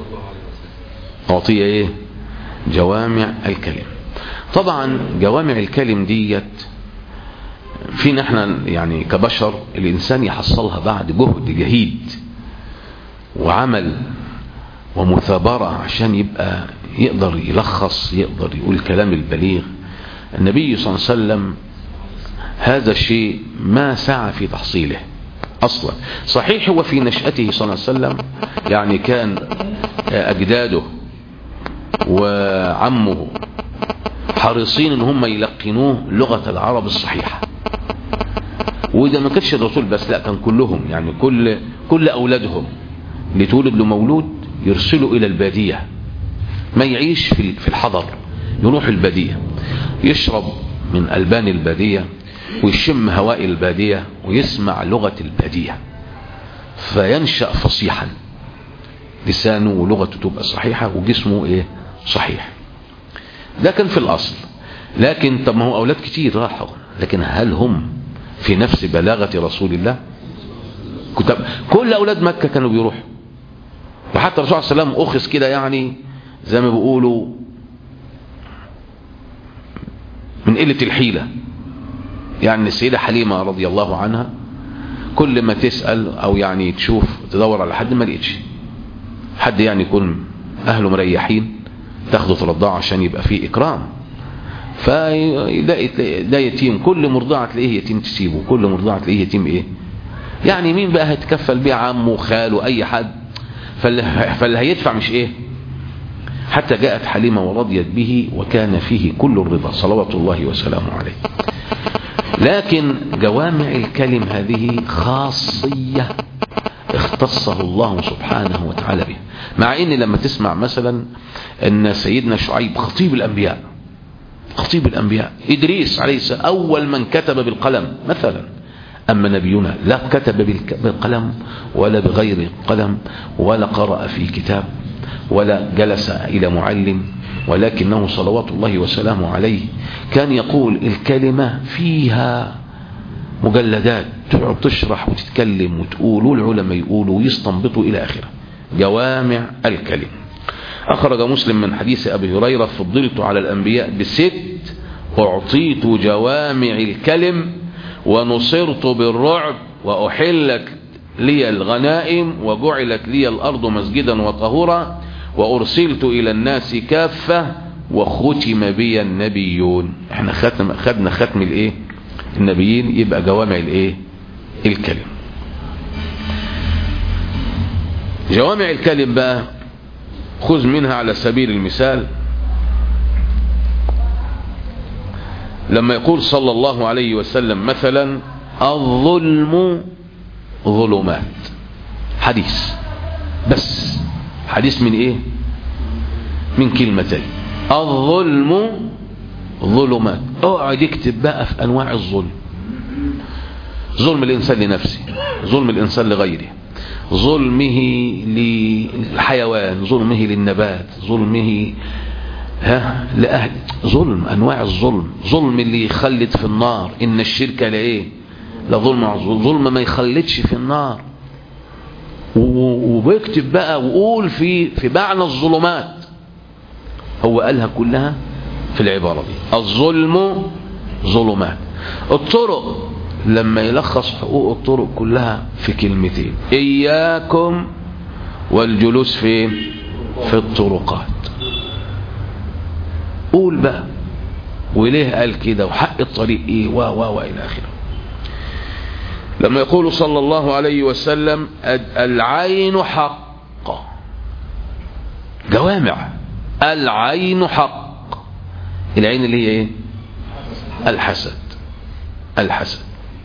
أعطي إيه جوامع الكلم طبعا جوامع الكلم ديت فينا احنا يعني كبشر الإنسان يحصلها بعد جهد جهيد وعمل ومثابرة عشان يبقى يقدر يلخص يقدر يقول الكلام البليغ النبي صلى الله عليه وسلم هذا الشيء ما سعى في تحصيله أصلا صحيح هو في نشأته صلى الله عليه وسلم يعني كان أجداده وعمه حريصين ان هم يلقنوه لغة العرب الصحيحة وده ما كانش الرسول بس لا كان كلهم يعني كل كل أولادهم اللي تولد له مولود يرسلوا إلى البادية ما يعيش في في الحضر يروح البادية يشرب من ألبان البادية ويشم هواء البادية ويسمع لغة البادية فينشأ فصيحا لسانه ولغته تبقى صحيحة وجسمه ايه صحيح ده كان في الأصل لكن طب ما هو أولاد كتير راحوا لكن هل هم في نفس بلاغة رسول الله كتب كل أولاد مكة كانوا بيروحوا وحتى الرسول صلى الله عليه وسلم أخذ كده يعني زي ما بيقولوا من قلة الحيلة يعني السيدة حليمة رضي الله عنها كل ما تسأل أو يعني تشوف تدور على حد ما لقيتش حد يعني يكون أهله مريحين تاخده ترضعه عشان يبقى فيه إكرام فيلاقي ده يتيم كل مرضعة تلاقيه يتيم تسيبه كل مرضعة تلاقيه يتيم إيه يعني مين بقى هيتكفل بيه عمه خاله أي حد فاللي, فاللي هيدفع مش إيه حتى جاءت حليمة ورضيت به وكان فيه كل الرضا صلوات الله وسلامه عليه لكن جوامع الكلم هذه خاصية اختصه الله سبحانه وتعالى بها مع ان لما تسمع مثلا ان سيدنا شعيب خطيب الانبياء خطيب الانبياء ادريس عليه السلام اول من كتب بالقلم مثلا اما نبينا لا كتب بالقلم ولا بغير القلم ولا قرأ في كتاب ولا جلس الى معلم ولكنه صلوات الله وسلامه عليه كان يقول الكلمة فيها مجلدات تقعد تشرح وتتكلم وتقول والعلماء يقولوا ويستنبطوا إلى آخره جوامع الكلم أخرج مسلم من حديث أبي هريرة فضلت على الأنبياء بست أعطيت جوامع الكلم ونصرت بالرعب وأحلت لي الغنائم وجعلت لي الأرض مسجدا وطهورا وأرسلت إلى الناس كافة وختم بي النبيون احنا ختم خدنا ختم الايه النبيين يبقى جوامع الايه الكلم جوامع الكلم بقى خذ منها على سبيل المثال لما يقول صلى الله عليه وسلم مثلا الظلم ظلمات حديث بس حديث من ايه من كلمتين الظلم ظلمات اقعد اكتب بقى في انواع الظلم ظلم الانسان لنفسه ظلم الانسان لغيره ظلمه للحيوان ظلمه للنبات ظلمه ها لأهل ظلم أنواع الظلم ظلم اللي يخلد في النار إن الشرك لإيه لظلم ظلم ما يخلدش في النار وبيكتب بقى وقول في في معنى الظلمات هو قالها كلها في العبارة دي الظلم ظلمات الطرق لما يلخص حقوق الطرق كلها في كلمتين إياكم والجلوس في في الطرقات قول بقى وليه قال كده وحق الطريق ايه و و والى اخره لما يقول صلى الله عليه وسلم العين حق جوامع العين حق العين اللي هي ايه الحسد الحسد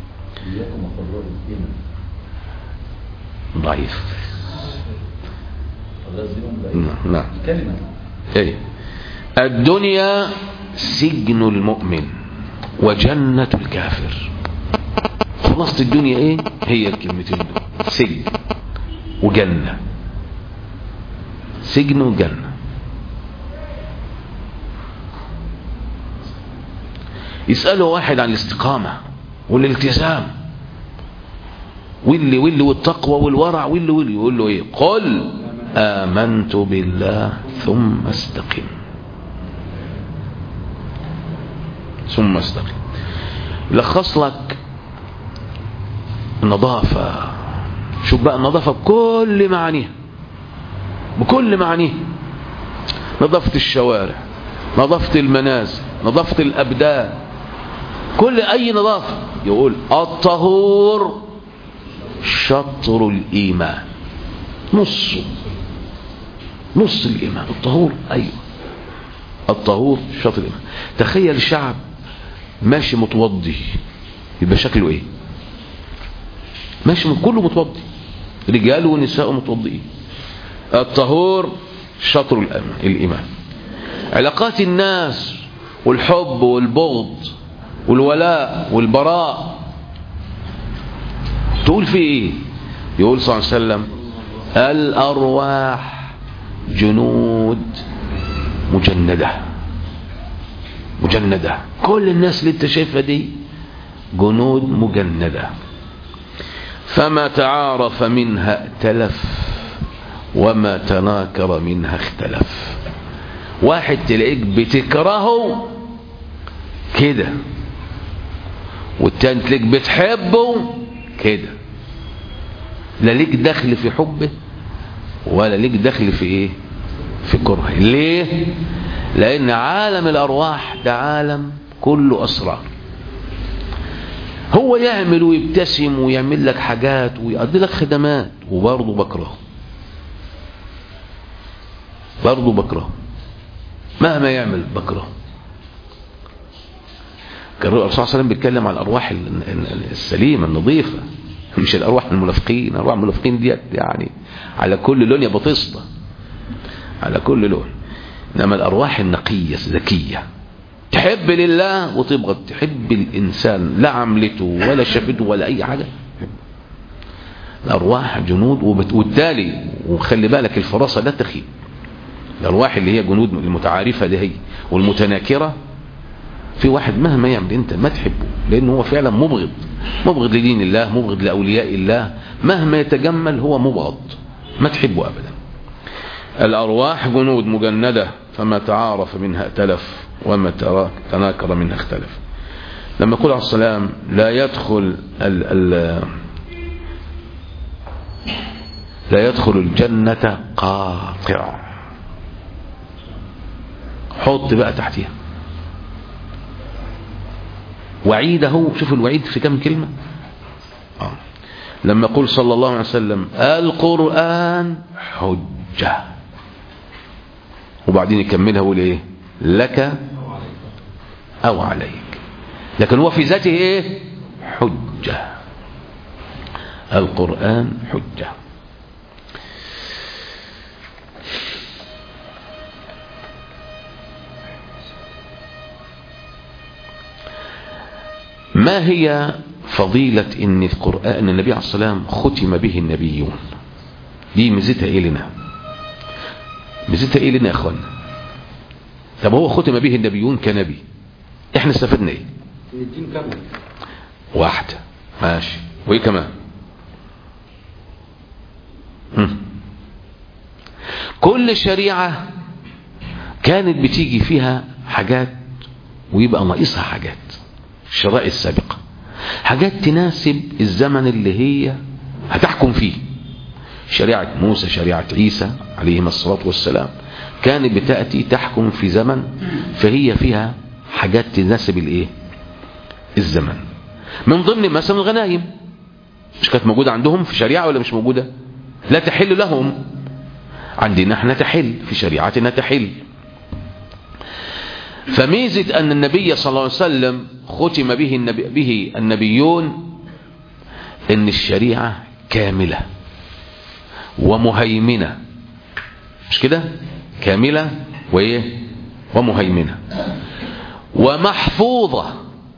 ضعيف نعم نعم كلمة ايه الدنيا سجن المؤمن وجنة الكافر خلاصة الدنيا ايه هي الكلمتين دول سجن وجنة سجن وجنة يسأله واحد عن الاستقامة والالتزام واللي واللي والتقوى والورع واللي واللي يقول له ايه قل آمنت بالله ثم استقم ثم استقم يلخص لك النظافة شوف بقى النظافة بكل معانيها بكل معانيها نظافة الشوارع نظافة المنازل نظافة الأبدان كل أي نظافة يقول الطهور شطر الإيمان نص نص الإيمان الطهور أيوة الطهور شطر الإيمان تخيل شعب ماشي متوضي يبقى شكله ايه ماشي من كله متوضي رجال ونساء متوضئين الطهور شطر الأم- الإيمان علاقات الناس والحب والبغض والولاء والبراء تقول في ايه يقول صلى الله عليه وسلم الأرواح جنود مجندة مجندة كل الناس اللي انت شايفها دي جنود مجندة فما تعارف منها ائتلف وما تناكر منها اختلف واحد تلاقيك بتكرهه كده والتاني تلاقيك بتحبه كده لا ليك دخل في حبه ولا ليك دخل في ايه في كرهه ليه لان عالم الارواح ده عالم كله اسرار هو يعمل ويبتسم ويعمل لك حاجات ويقضي لك خدمات وبرضه بكرهه برضه بكرهه مهما يعمل بكرهه كان الرسول صلى الله عليه وسلم بيتكلم عن الارواح ال- ال- السليمه النظيفه مش الارواح المنافقين الارواح المنافقين ديت يعني على كل لون يا بطيسطه على كل لون انما الارواح النقيه الذكيه تحب لله وتبغض تحب الانسان لا عملته ولا شافته ولا اي حاجه الارواح جنود وبت- وبالتالي وخلي بالك الفراسه لا تخيب الارواح اللي هي جنود المتعارفه دي هي والمتناكره في واحد مهما يعمل انت ما تحبه لانه هو فعلا مبغض مبغض لدين الله مبغض لاولياء الله مهما يتجمل هو مبغض ما تحبه ابدا الارواح جنود مجنده فما تعارف منها ائتلف وما ترا- تناكر منها اختلف لما يقول عليه السلام لا يدخل ال ال لا يدخل الجنة قاطع حط بقى تحتيها وعيده شوف الوعيد في كم كلمة آه. لما يقول صلى الله عليه وسلم القرآن حجة وبعدين يكملها يقول ايه لك او عليك لكن هو في ذاته ايه حجة القرآن حجة ما هي فضيلة ان القرآن ان النبي عليه الصلاة والسلام ختم به النبيون دي ميزتها ايه لنا ميزتها ايه لنا يا اخوانا طب هو ختم به النبيون كنبي احنا استفدنا ايه ان الدين كامل واحدة ماشي وايه كمان مم. كل شريعة كانت بتيجي فيها حاجات ويبقى ناقصها حاجات الشرائع السابقة حاجات تناسب الزمن اللي هي هتحكم فيه شريعة موسى شريعة عيسى عليهما الصلاة والسلام كانت بتأتي تحكم في زمن فهي فيها حاجات تناسب الايه الزمن من ضمن مثلا الغنايم مش كانت موجودة عندهم في شريعة ولا مش موجودة لا تحل لهم عندنا احنا تحل في شريعتنا تحل فميزة أن النبي صلى الله عليه وسلم ختم به, النبي به النبيون أن الشريعة كاملة ومهيمنة مش كده كاملة وإيه ومهيمنة ومحفوظة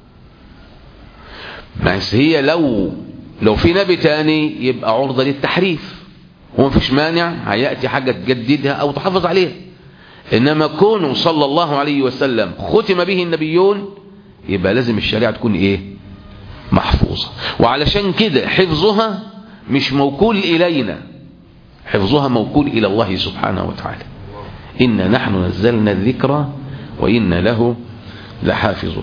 بس هي لو لو في نبي تاني يبقى عرضة للتحريف ومفيش مانع هيأتي حاجة تجددها أو تحافظ عليها إنما كونه صلى الله عليه وسلم ختم به النبيون يبقى لازم الشريعة تكون إيه محفوظة وعلشان كده حفظها مش موكول إلينا حفظها موكول إلى الله سبحانه وتعالى إنا نحن نزلنا الذكر وإن له لحافظون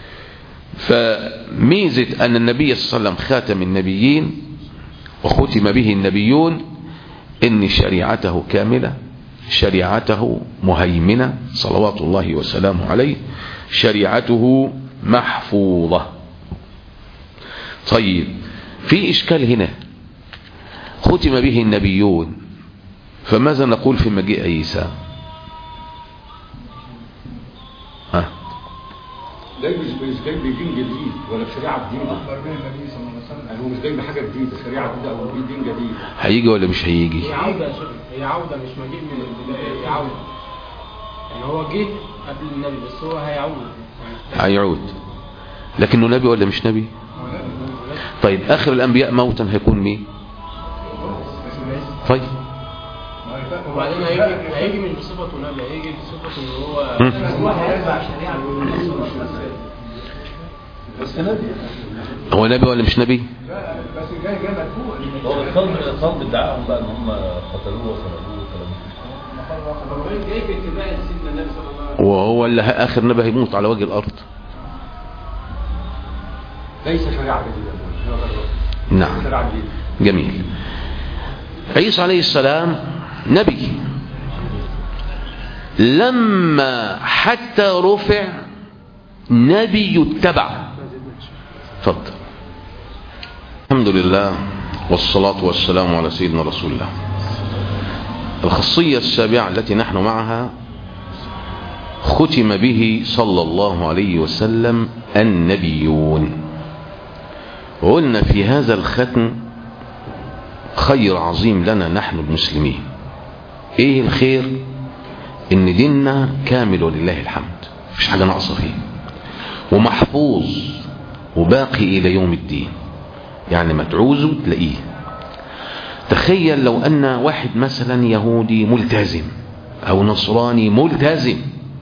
فميزة أن النبي صلى الله عليه وسلم خاتم النبيين وختم به النبيون إن شريعته كاملة شريعته مهيمنة صلوات الله وسلامه عليه شريعته محفوظة طيب في إشكال هنا ختم به النبيون فماذا نقول في مجيء عيسى ها جاي مش مش جاي بدين جديد ولا بشريعه جديده أخبر به النبي صلى الله عليه وسلم يعني هو مش جاي بحاجه جديده شريعه جديده او دين جديد هيجي ولا مش هيجي هي عودة يا شيخ هي عودة مش مجيء من البداية هي عودة يعني هو جه قبل النبي بس هو هيعود يعني هيعود لكنه نبي ولا مش نبي طيب آخر الأنبياء موتا هيكون مين طيب وبعدين هيجي هيجي مش بصفته نبي هيجي بصفته ان هو مم. هو هيتبع شريعة بس نبي هو نبي ولا مش نبي بس جاي جاي مدفوع هو الخلق من الخلق ادعاهم بقى ان هم قتلوه وصلبوه والكلام ده جاي باتباع سيدنا النبي صلى الله عليه وسلم وهو اللي آخر نبي هيموت على وجه الأرض ليس شريعه جديده هو ده الرد. نعم شريعه جديده جميل عيسى عليه السلام نبي لما حتى رفع نبي يتبع تفضل الحمد لله والصلاة والسلام على سيدنا رسول الله الخاصية السابعة التي نحن معها ختم به صلى الله عليه وسلم النبيون وقلنا في هذا الختم خير عظيم لنا نحن المسلمين ايه الخير ان ديننا كامل ولله الحمد مفيش حاجة ناقصة فيه ومحفوظ وباقي الى يوم الدين يعني ما تعوزه تلاقيه تخيل لو ان واحد مثلا يهودي ملتزم او نصراني ملتزم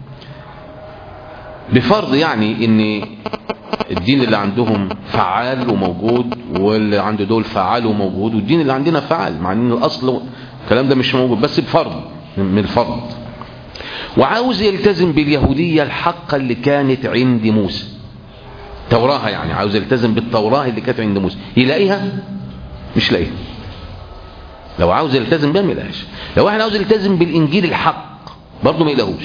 بفرض يعني ان الدين اللي عندهم فعال وموجود واللي عند دول فعال وموجود والدين اللي عندنا فعال مع ان الاصل الكلام ده مش موجود بس بفرض من الفرض وعاوز يلتزم باليهودية الحقة اللي كانت عند موسى توراها يعني عاوز يلتزم بالتوراة اللي كانت عند موسى يلاقيها مش لاقيها لو عاوز يلتزم بها ما يلاقيهاش لو واحد عاوز يلتزم بالانجيل الحق برضه ما يلاقوش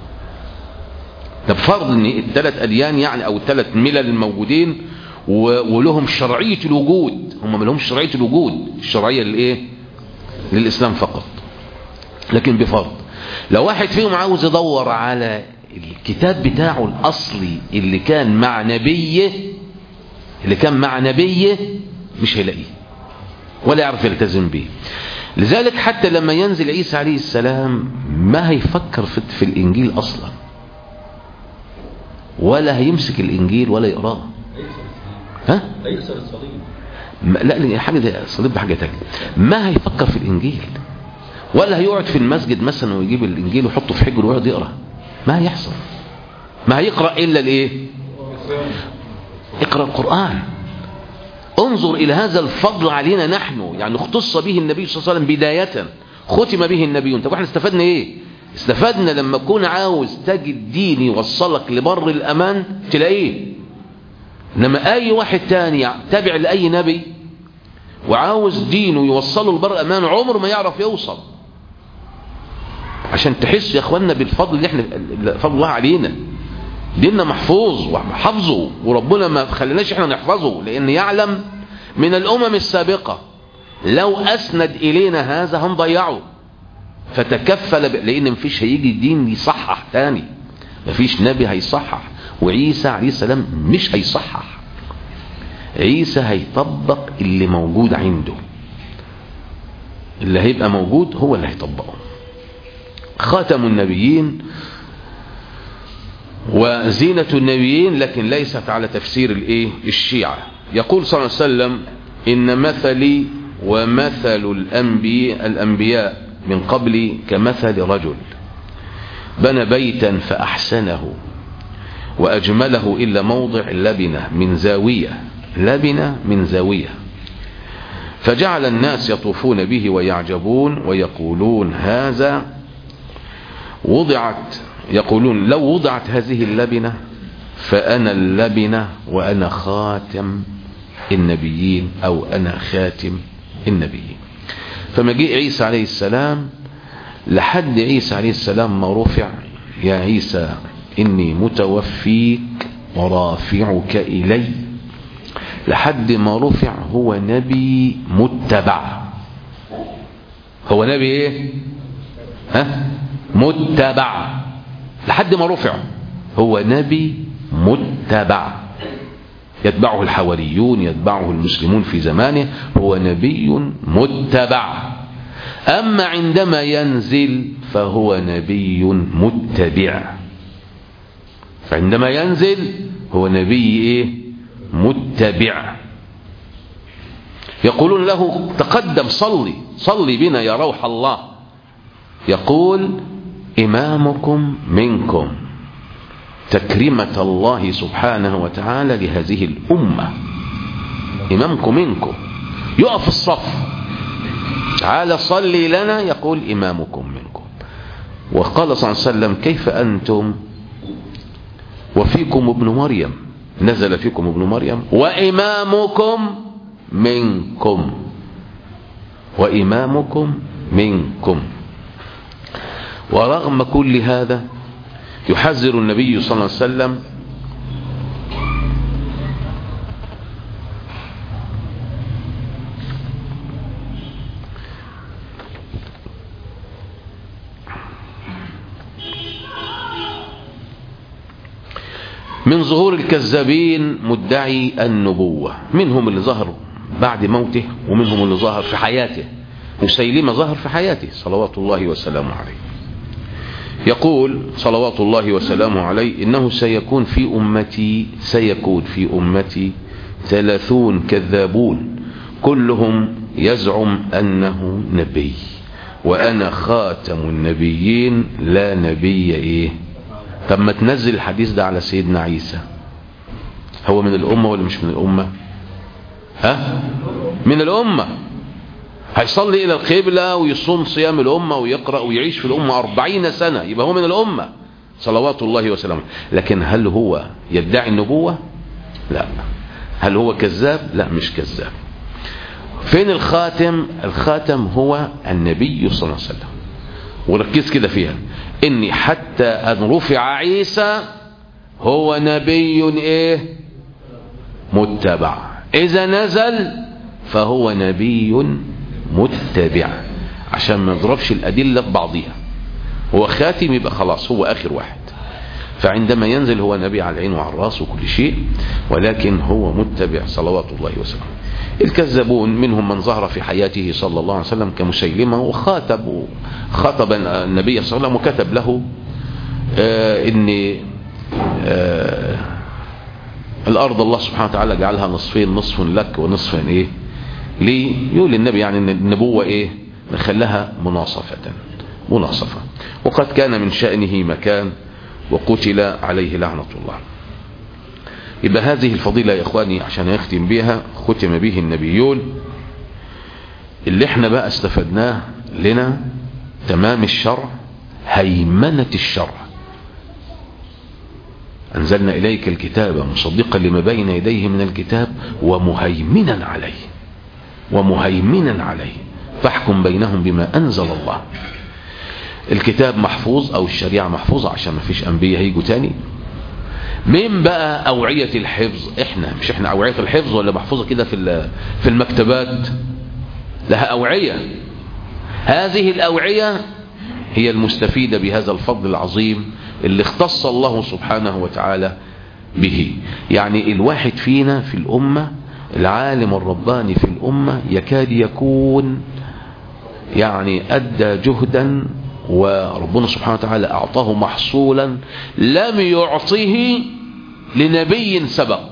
ده بفرض ان الثلاث اديان يعني او الثلاث ملل الموجودين و- ولهم شرعية الوجود هم ما لهمش شرعية الوجود الشرعية للايه للاسلام فقط لكن بفرض لو واحد فيهم عاوز يدور على الكتاب بتاعه الاصلي اللي كان مع نبيه اللي كان مع نبيه مش هيلاقيه ولا يعرف يلتزم به لذلك حتى لما ينزل عيسى عليه السلام ما هيفكر في, في الانجيل اصلا ولا هيمسك الانجيل ولا يقراه ها هيكسر الصليب ما- لا لا حاجه ده صليب حاجه تانية ما هيفكر في الانجيل ولا هيقعد في المسجد مثلا ويجيب الانجيل ويحطه في حجره ويقعد يقرا ما هيحصل ما هيقرا الا الايه اقرا القران انظر الى هذا الفضل علينا نحن يعني اختص به النبي صلى الله عليه وسلم بدايه ختم به النبيون طب احنا استفدنا ايه استفدنا لما تكون عاوز تجد دين يوصلك لبر الامان تلاقيه انما اي واحد تاني تابع لاي نبي وعاوز دينه يوصله لبر الامان عمره ما يعرف يوصل عشان تحس يا اخوانا بالفضل اللي احنا فضل الله علينا ديننا محفوظ وحفظه وربنا ما خليناش احنا نحفظه لان يعلم من الأمم السابقة لو أسند إلينا هذا هنضيعه فتكفل ب... لأن مفيش هيجي دين يصحح تاني مفيش نبي هيصحح وعيسى عليه السلام مش هيصحح عيسى هيطبق اللي موجود عنده اللي هيبقى موجود هو اللي هيطبقه خاتم النبيين وزينة النبيين لكن ليست على تفسير الايه الشيعة يقول صلى الله عليه وسلم إن مثلي ومثل الأنبياء, الأنبياء من قبلي كمثل رجل بنى بيتا فأحسنه وأجمله إلا موضع لبنة من زاوية لبنة من زاوية فجعل الناس يطوفون به ويعجبون ويقولون هذا وضعت يقولون لو وضعت هذه اللبنة فأنا اللبنة وأنا خاتم النبيين أو أنا خاتم النبيين فما جاء عيسى عليه السلام لحد عيسى عليه السلام ما رفع يا عيسى إني متوفيك ورافعك إلي لحد ما رفع هو نبي متبع هو نبي ايه ها متبع لحد ما رفع هو نبي متبع يتبعه الحواريون يتبعه المسلمون في زمانه هو نبي متبع أما عندما ينزل فهو نبي متبع فعندما ينزل هو نبي ايه متبع يقولون له تقدم صلي صلي بنا يا روح الله يقول إمامكم منكم تكريمة الله سبحانه وتعالى لهذه الأمة إمامكم منكم يقف الصف تعالى صلي لنا يقول إمامكم منكم وقال صلى الله عليه وسلم كيف أنتم وفيكم ابن مريم نزل فيكم ابن مريم وإمامكم منكم وإمامكم منكم ورغم كل هذا يحذر النبي صلى الله عليه وسلم من ظهور الكذابين مدعي النبوة منهم اللي ظهر بعد موته ومنهم اللي ظهر في حياته مسيلمة ظهر في حياته صلوات الله وسلامه عليه يقول صلوات الله وسلامه عليه إنه سيكون في أمتي سيكون في أمتي ثلاثون كذابون كلهم يزعم أنه نبي وأنا خاتم النبيين لا نبي إيه طب ما تنزل الحديث ده على سيدنا عيسى هو من الأمة ولا مش من الأمة ها من الأمة هيصلي إلى القبلة ويصوم صيام الأمة ويقرأ ويعيش في الأمة أربعين سنة يبقى هو من الأمة صلوات الله وسلامه لكن هل هو يدعي النبوة لا هل هو كذاب لا مش كذاب فين الخاتم الخاتم هو النبي صلى الله عليه وسلم وركز كده فيها اني حتى ان رفع عيسى هو نبي ايه متبع اذا نزل فهو نبي متبع عشان ما نضربش الادله ببعضها هو خاتم يبقى خلاص هو اخر واحد فعندما ينزل هو نبي على العين وعلى الراس وكل شيء ولكن هو متبع صلوات الله وسلامه الكذابون منهم من ظهر في حياته صلى الله عليه وسلم كمسيلمة وخاطب خاطب النبي صلى الله عليه وسلم وكتب له آه ان آه الارض الله سبحانه وتعالى جعلها نصفين نصف لك ونصف ايه ليه يقول النبي يعني ان النبوة ايه نخلها مناصفة مناصفة وقد كان من شأنه مكان وقتل عليه لعنة الله يبقى هذه الفضيلة يا اخواني عشان يختم بها ختم به النبيون اللي احنا بقى استفدناه لنا تمام الشرع هيمنة الشرع أنزلنا إليك الكتاب مصدقا لما بين يديه من الكتاب ومهيمنا عليه ومهيمنا عليه فاحكم بينهم بما أنزل الله الكتاب محفوظ أو الشريعة محفوظة عشان ما فيش أنبياء هيجوا تاني مين بقى أوعية الحفظ احنا مش احنا أوعية الحفظ ولا محفوظة كده في ال- في المكتبات لها أوعية هذه الأوعية هي المستفيدة بهذا الفضل العظيم اللي اختص الله سبحانه وتعالى به يعني الواحد فينا في الأمة العالم الرباني في الأمة يكاد يكون يعني أدى جهدا وربنا سبحانه وتعالى أعطاه محصولا لم يعطه لنبي سبق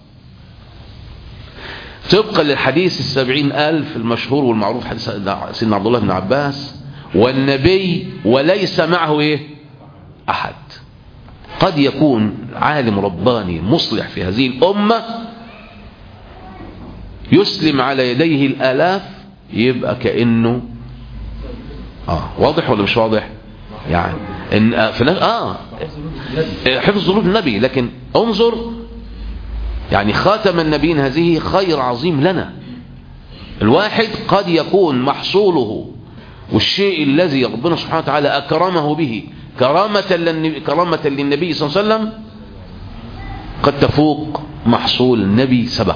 طبقا للحديث السبعين ألف المشهور والمعروف حديث سيدنا عبد الله بن عباس والنبي وليس معه إيه أحد قد يكون عالم رباني مصلح في هذه الأمة يسلم على يديه الآلاف يبقى كأنه آه واضح ولا مش واضح يعني إن آه في نفس- آه حفظ ظروف النبي لكن انظر يعني خاتم النبيين هذه خير عظيم لنا الواحد قد يكون محصوله والشيء الذي ربنا سبحانه وتعالى أكرمه به كرامة للنبي, كرامة للنبي صلى الله عليه وسلم قد تفوق محصول النبي سبق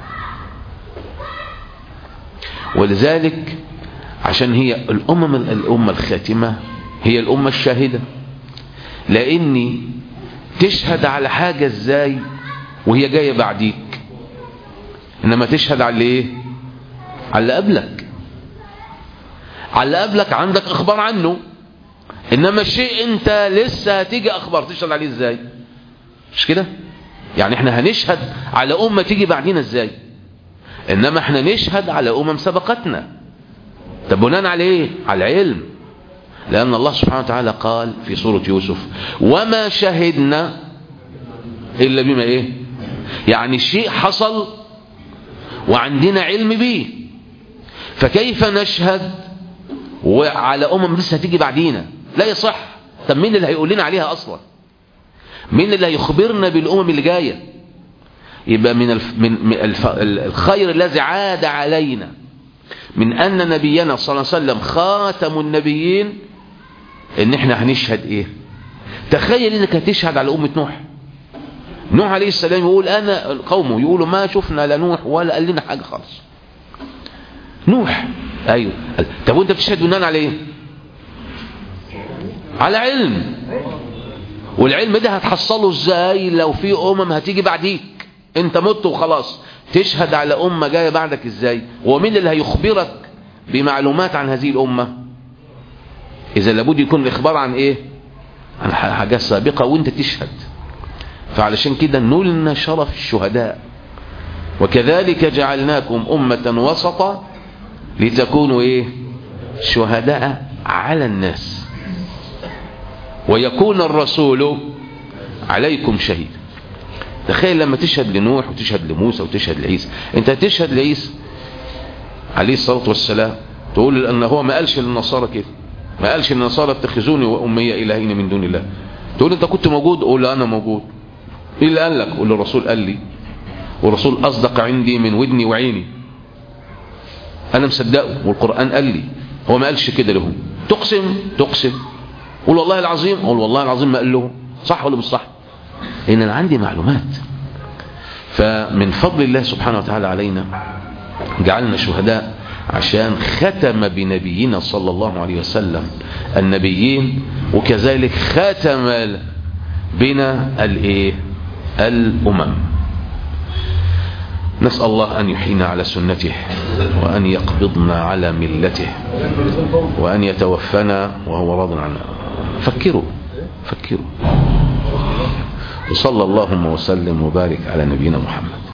ولذلك عشان هي الأمم الأمة الخاتمة هي الأمة الشاهدة لأني تشهد على حاجة ازاي وهي جاية بعديك إنما تشهد على ايه على اللي قبلك على اللي قبلك عندك اخبار عنه انما الشيء انت لسه هتيجي اخبار تشهد عليه ازاي مش كده يعني احنا هنشهد على امة تيجي بعدين ازاي انما احنا نشهد على امم سبقتنا طب بناء على ايه على العلم لان الله سبحانه وتعالى قال في سورة يوسف وما شهدنا الا بما ايه يعني الشيء حصل وعندنا علم به فكيف نشهد وعلى أمم لسه هتيجي بعدينا لا يصح طب مين اللي هيقول لنا عليها أصلا مين اللي هيخبرنا بالأمم اللي جاية يبقى من, الف من من الف الخير الذي عاد علينا من أن نبينا صلى الله عليه وسلم خاتم النبيين ان احنا هنشهد ايه تخيل انك هتشهد على أمة نوح نوح عليه السلام يقول انا قومه يقولوا ما شفنا لا نوح ولا قال لنا حاجة خالص نوح ايوه طب وانت بتشهد بناء على ايه على علم والعلم ده هتحصله ازاي لو في امم هتيجي بعديك انت مت وخلاص تشهد على امه جايه بعدك ازاي ومين اللي هيخبرك بمعلومات عن هذه الامه اذا لابد يكون الاخبار عن ايه عن حاجات سابقه وانت تشهد فعلشان كده نلنا شرف الشهداء وكذلك جعلناكم أمة وسطا لتكونوا إيه شهداء على الناس ويكون الرسول عليكم شهيد تخيل لما تشهد لنوح وتشهد لموسى وتشهد لعيسى انت تشهد لعيسى عليه الصلاة والسلام تقول ان هو ما قالش للنصارى كده ما قالش للنصارى اتخذوني وامي الهين من دون الله تقول انت كنت موجود قول لا انا موجود ايه اللي قال لك قول له الرسول قال لي والرسول اصدق عندي من ودني وعيني انا مصدقه والقرآن قال لي هو ما قالش كده لهم تقسم تقسم قول والله العظيم قول والله العظيم ما قال لهم صح ولا مش صح لان انا عندي معلومات فمن فضل الله سبحانه وتعالى علينا جعلنا شهداء عشان ختم بنبينا صلى الله عليه وسلم النبيين وكذلك ختم بنا الايه الامم نسأل الله أن يحيينا على سنته وأن يقبضنا على ملته وأن يتوفنا وهو راض عنا فكروا فكروا وصلى اللهم وسلم وبارك على نبينا محمد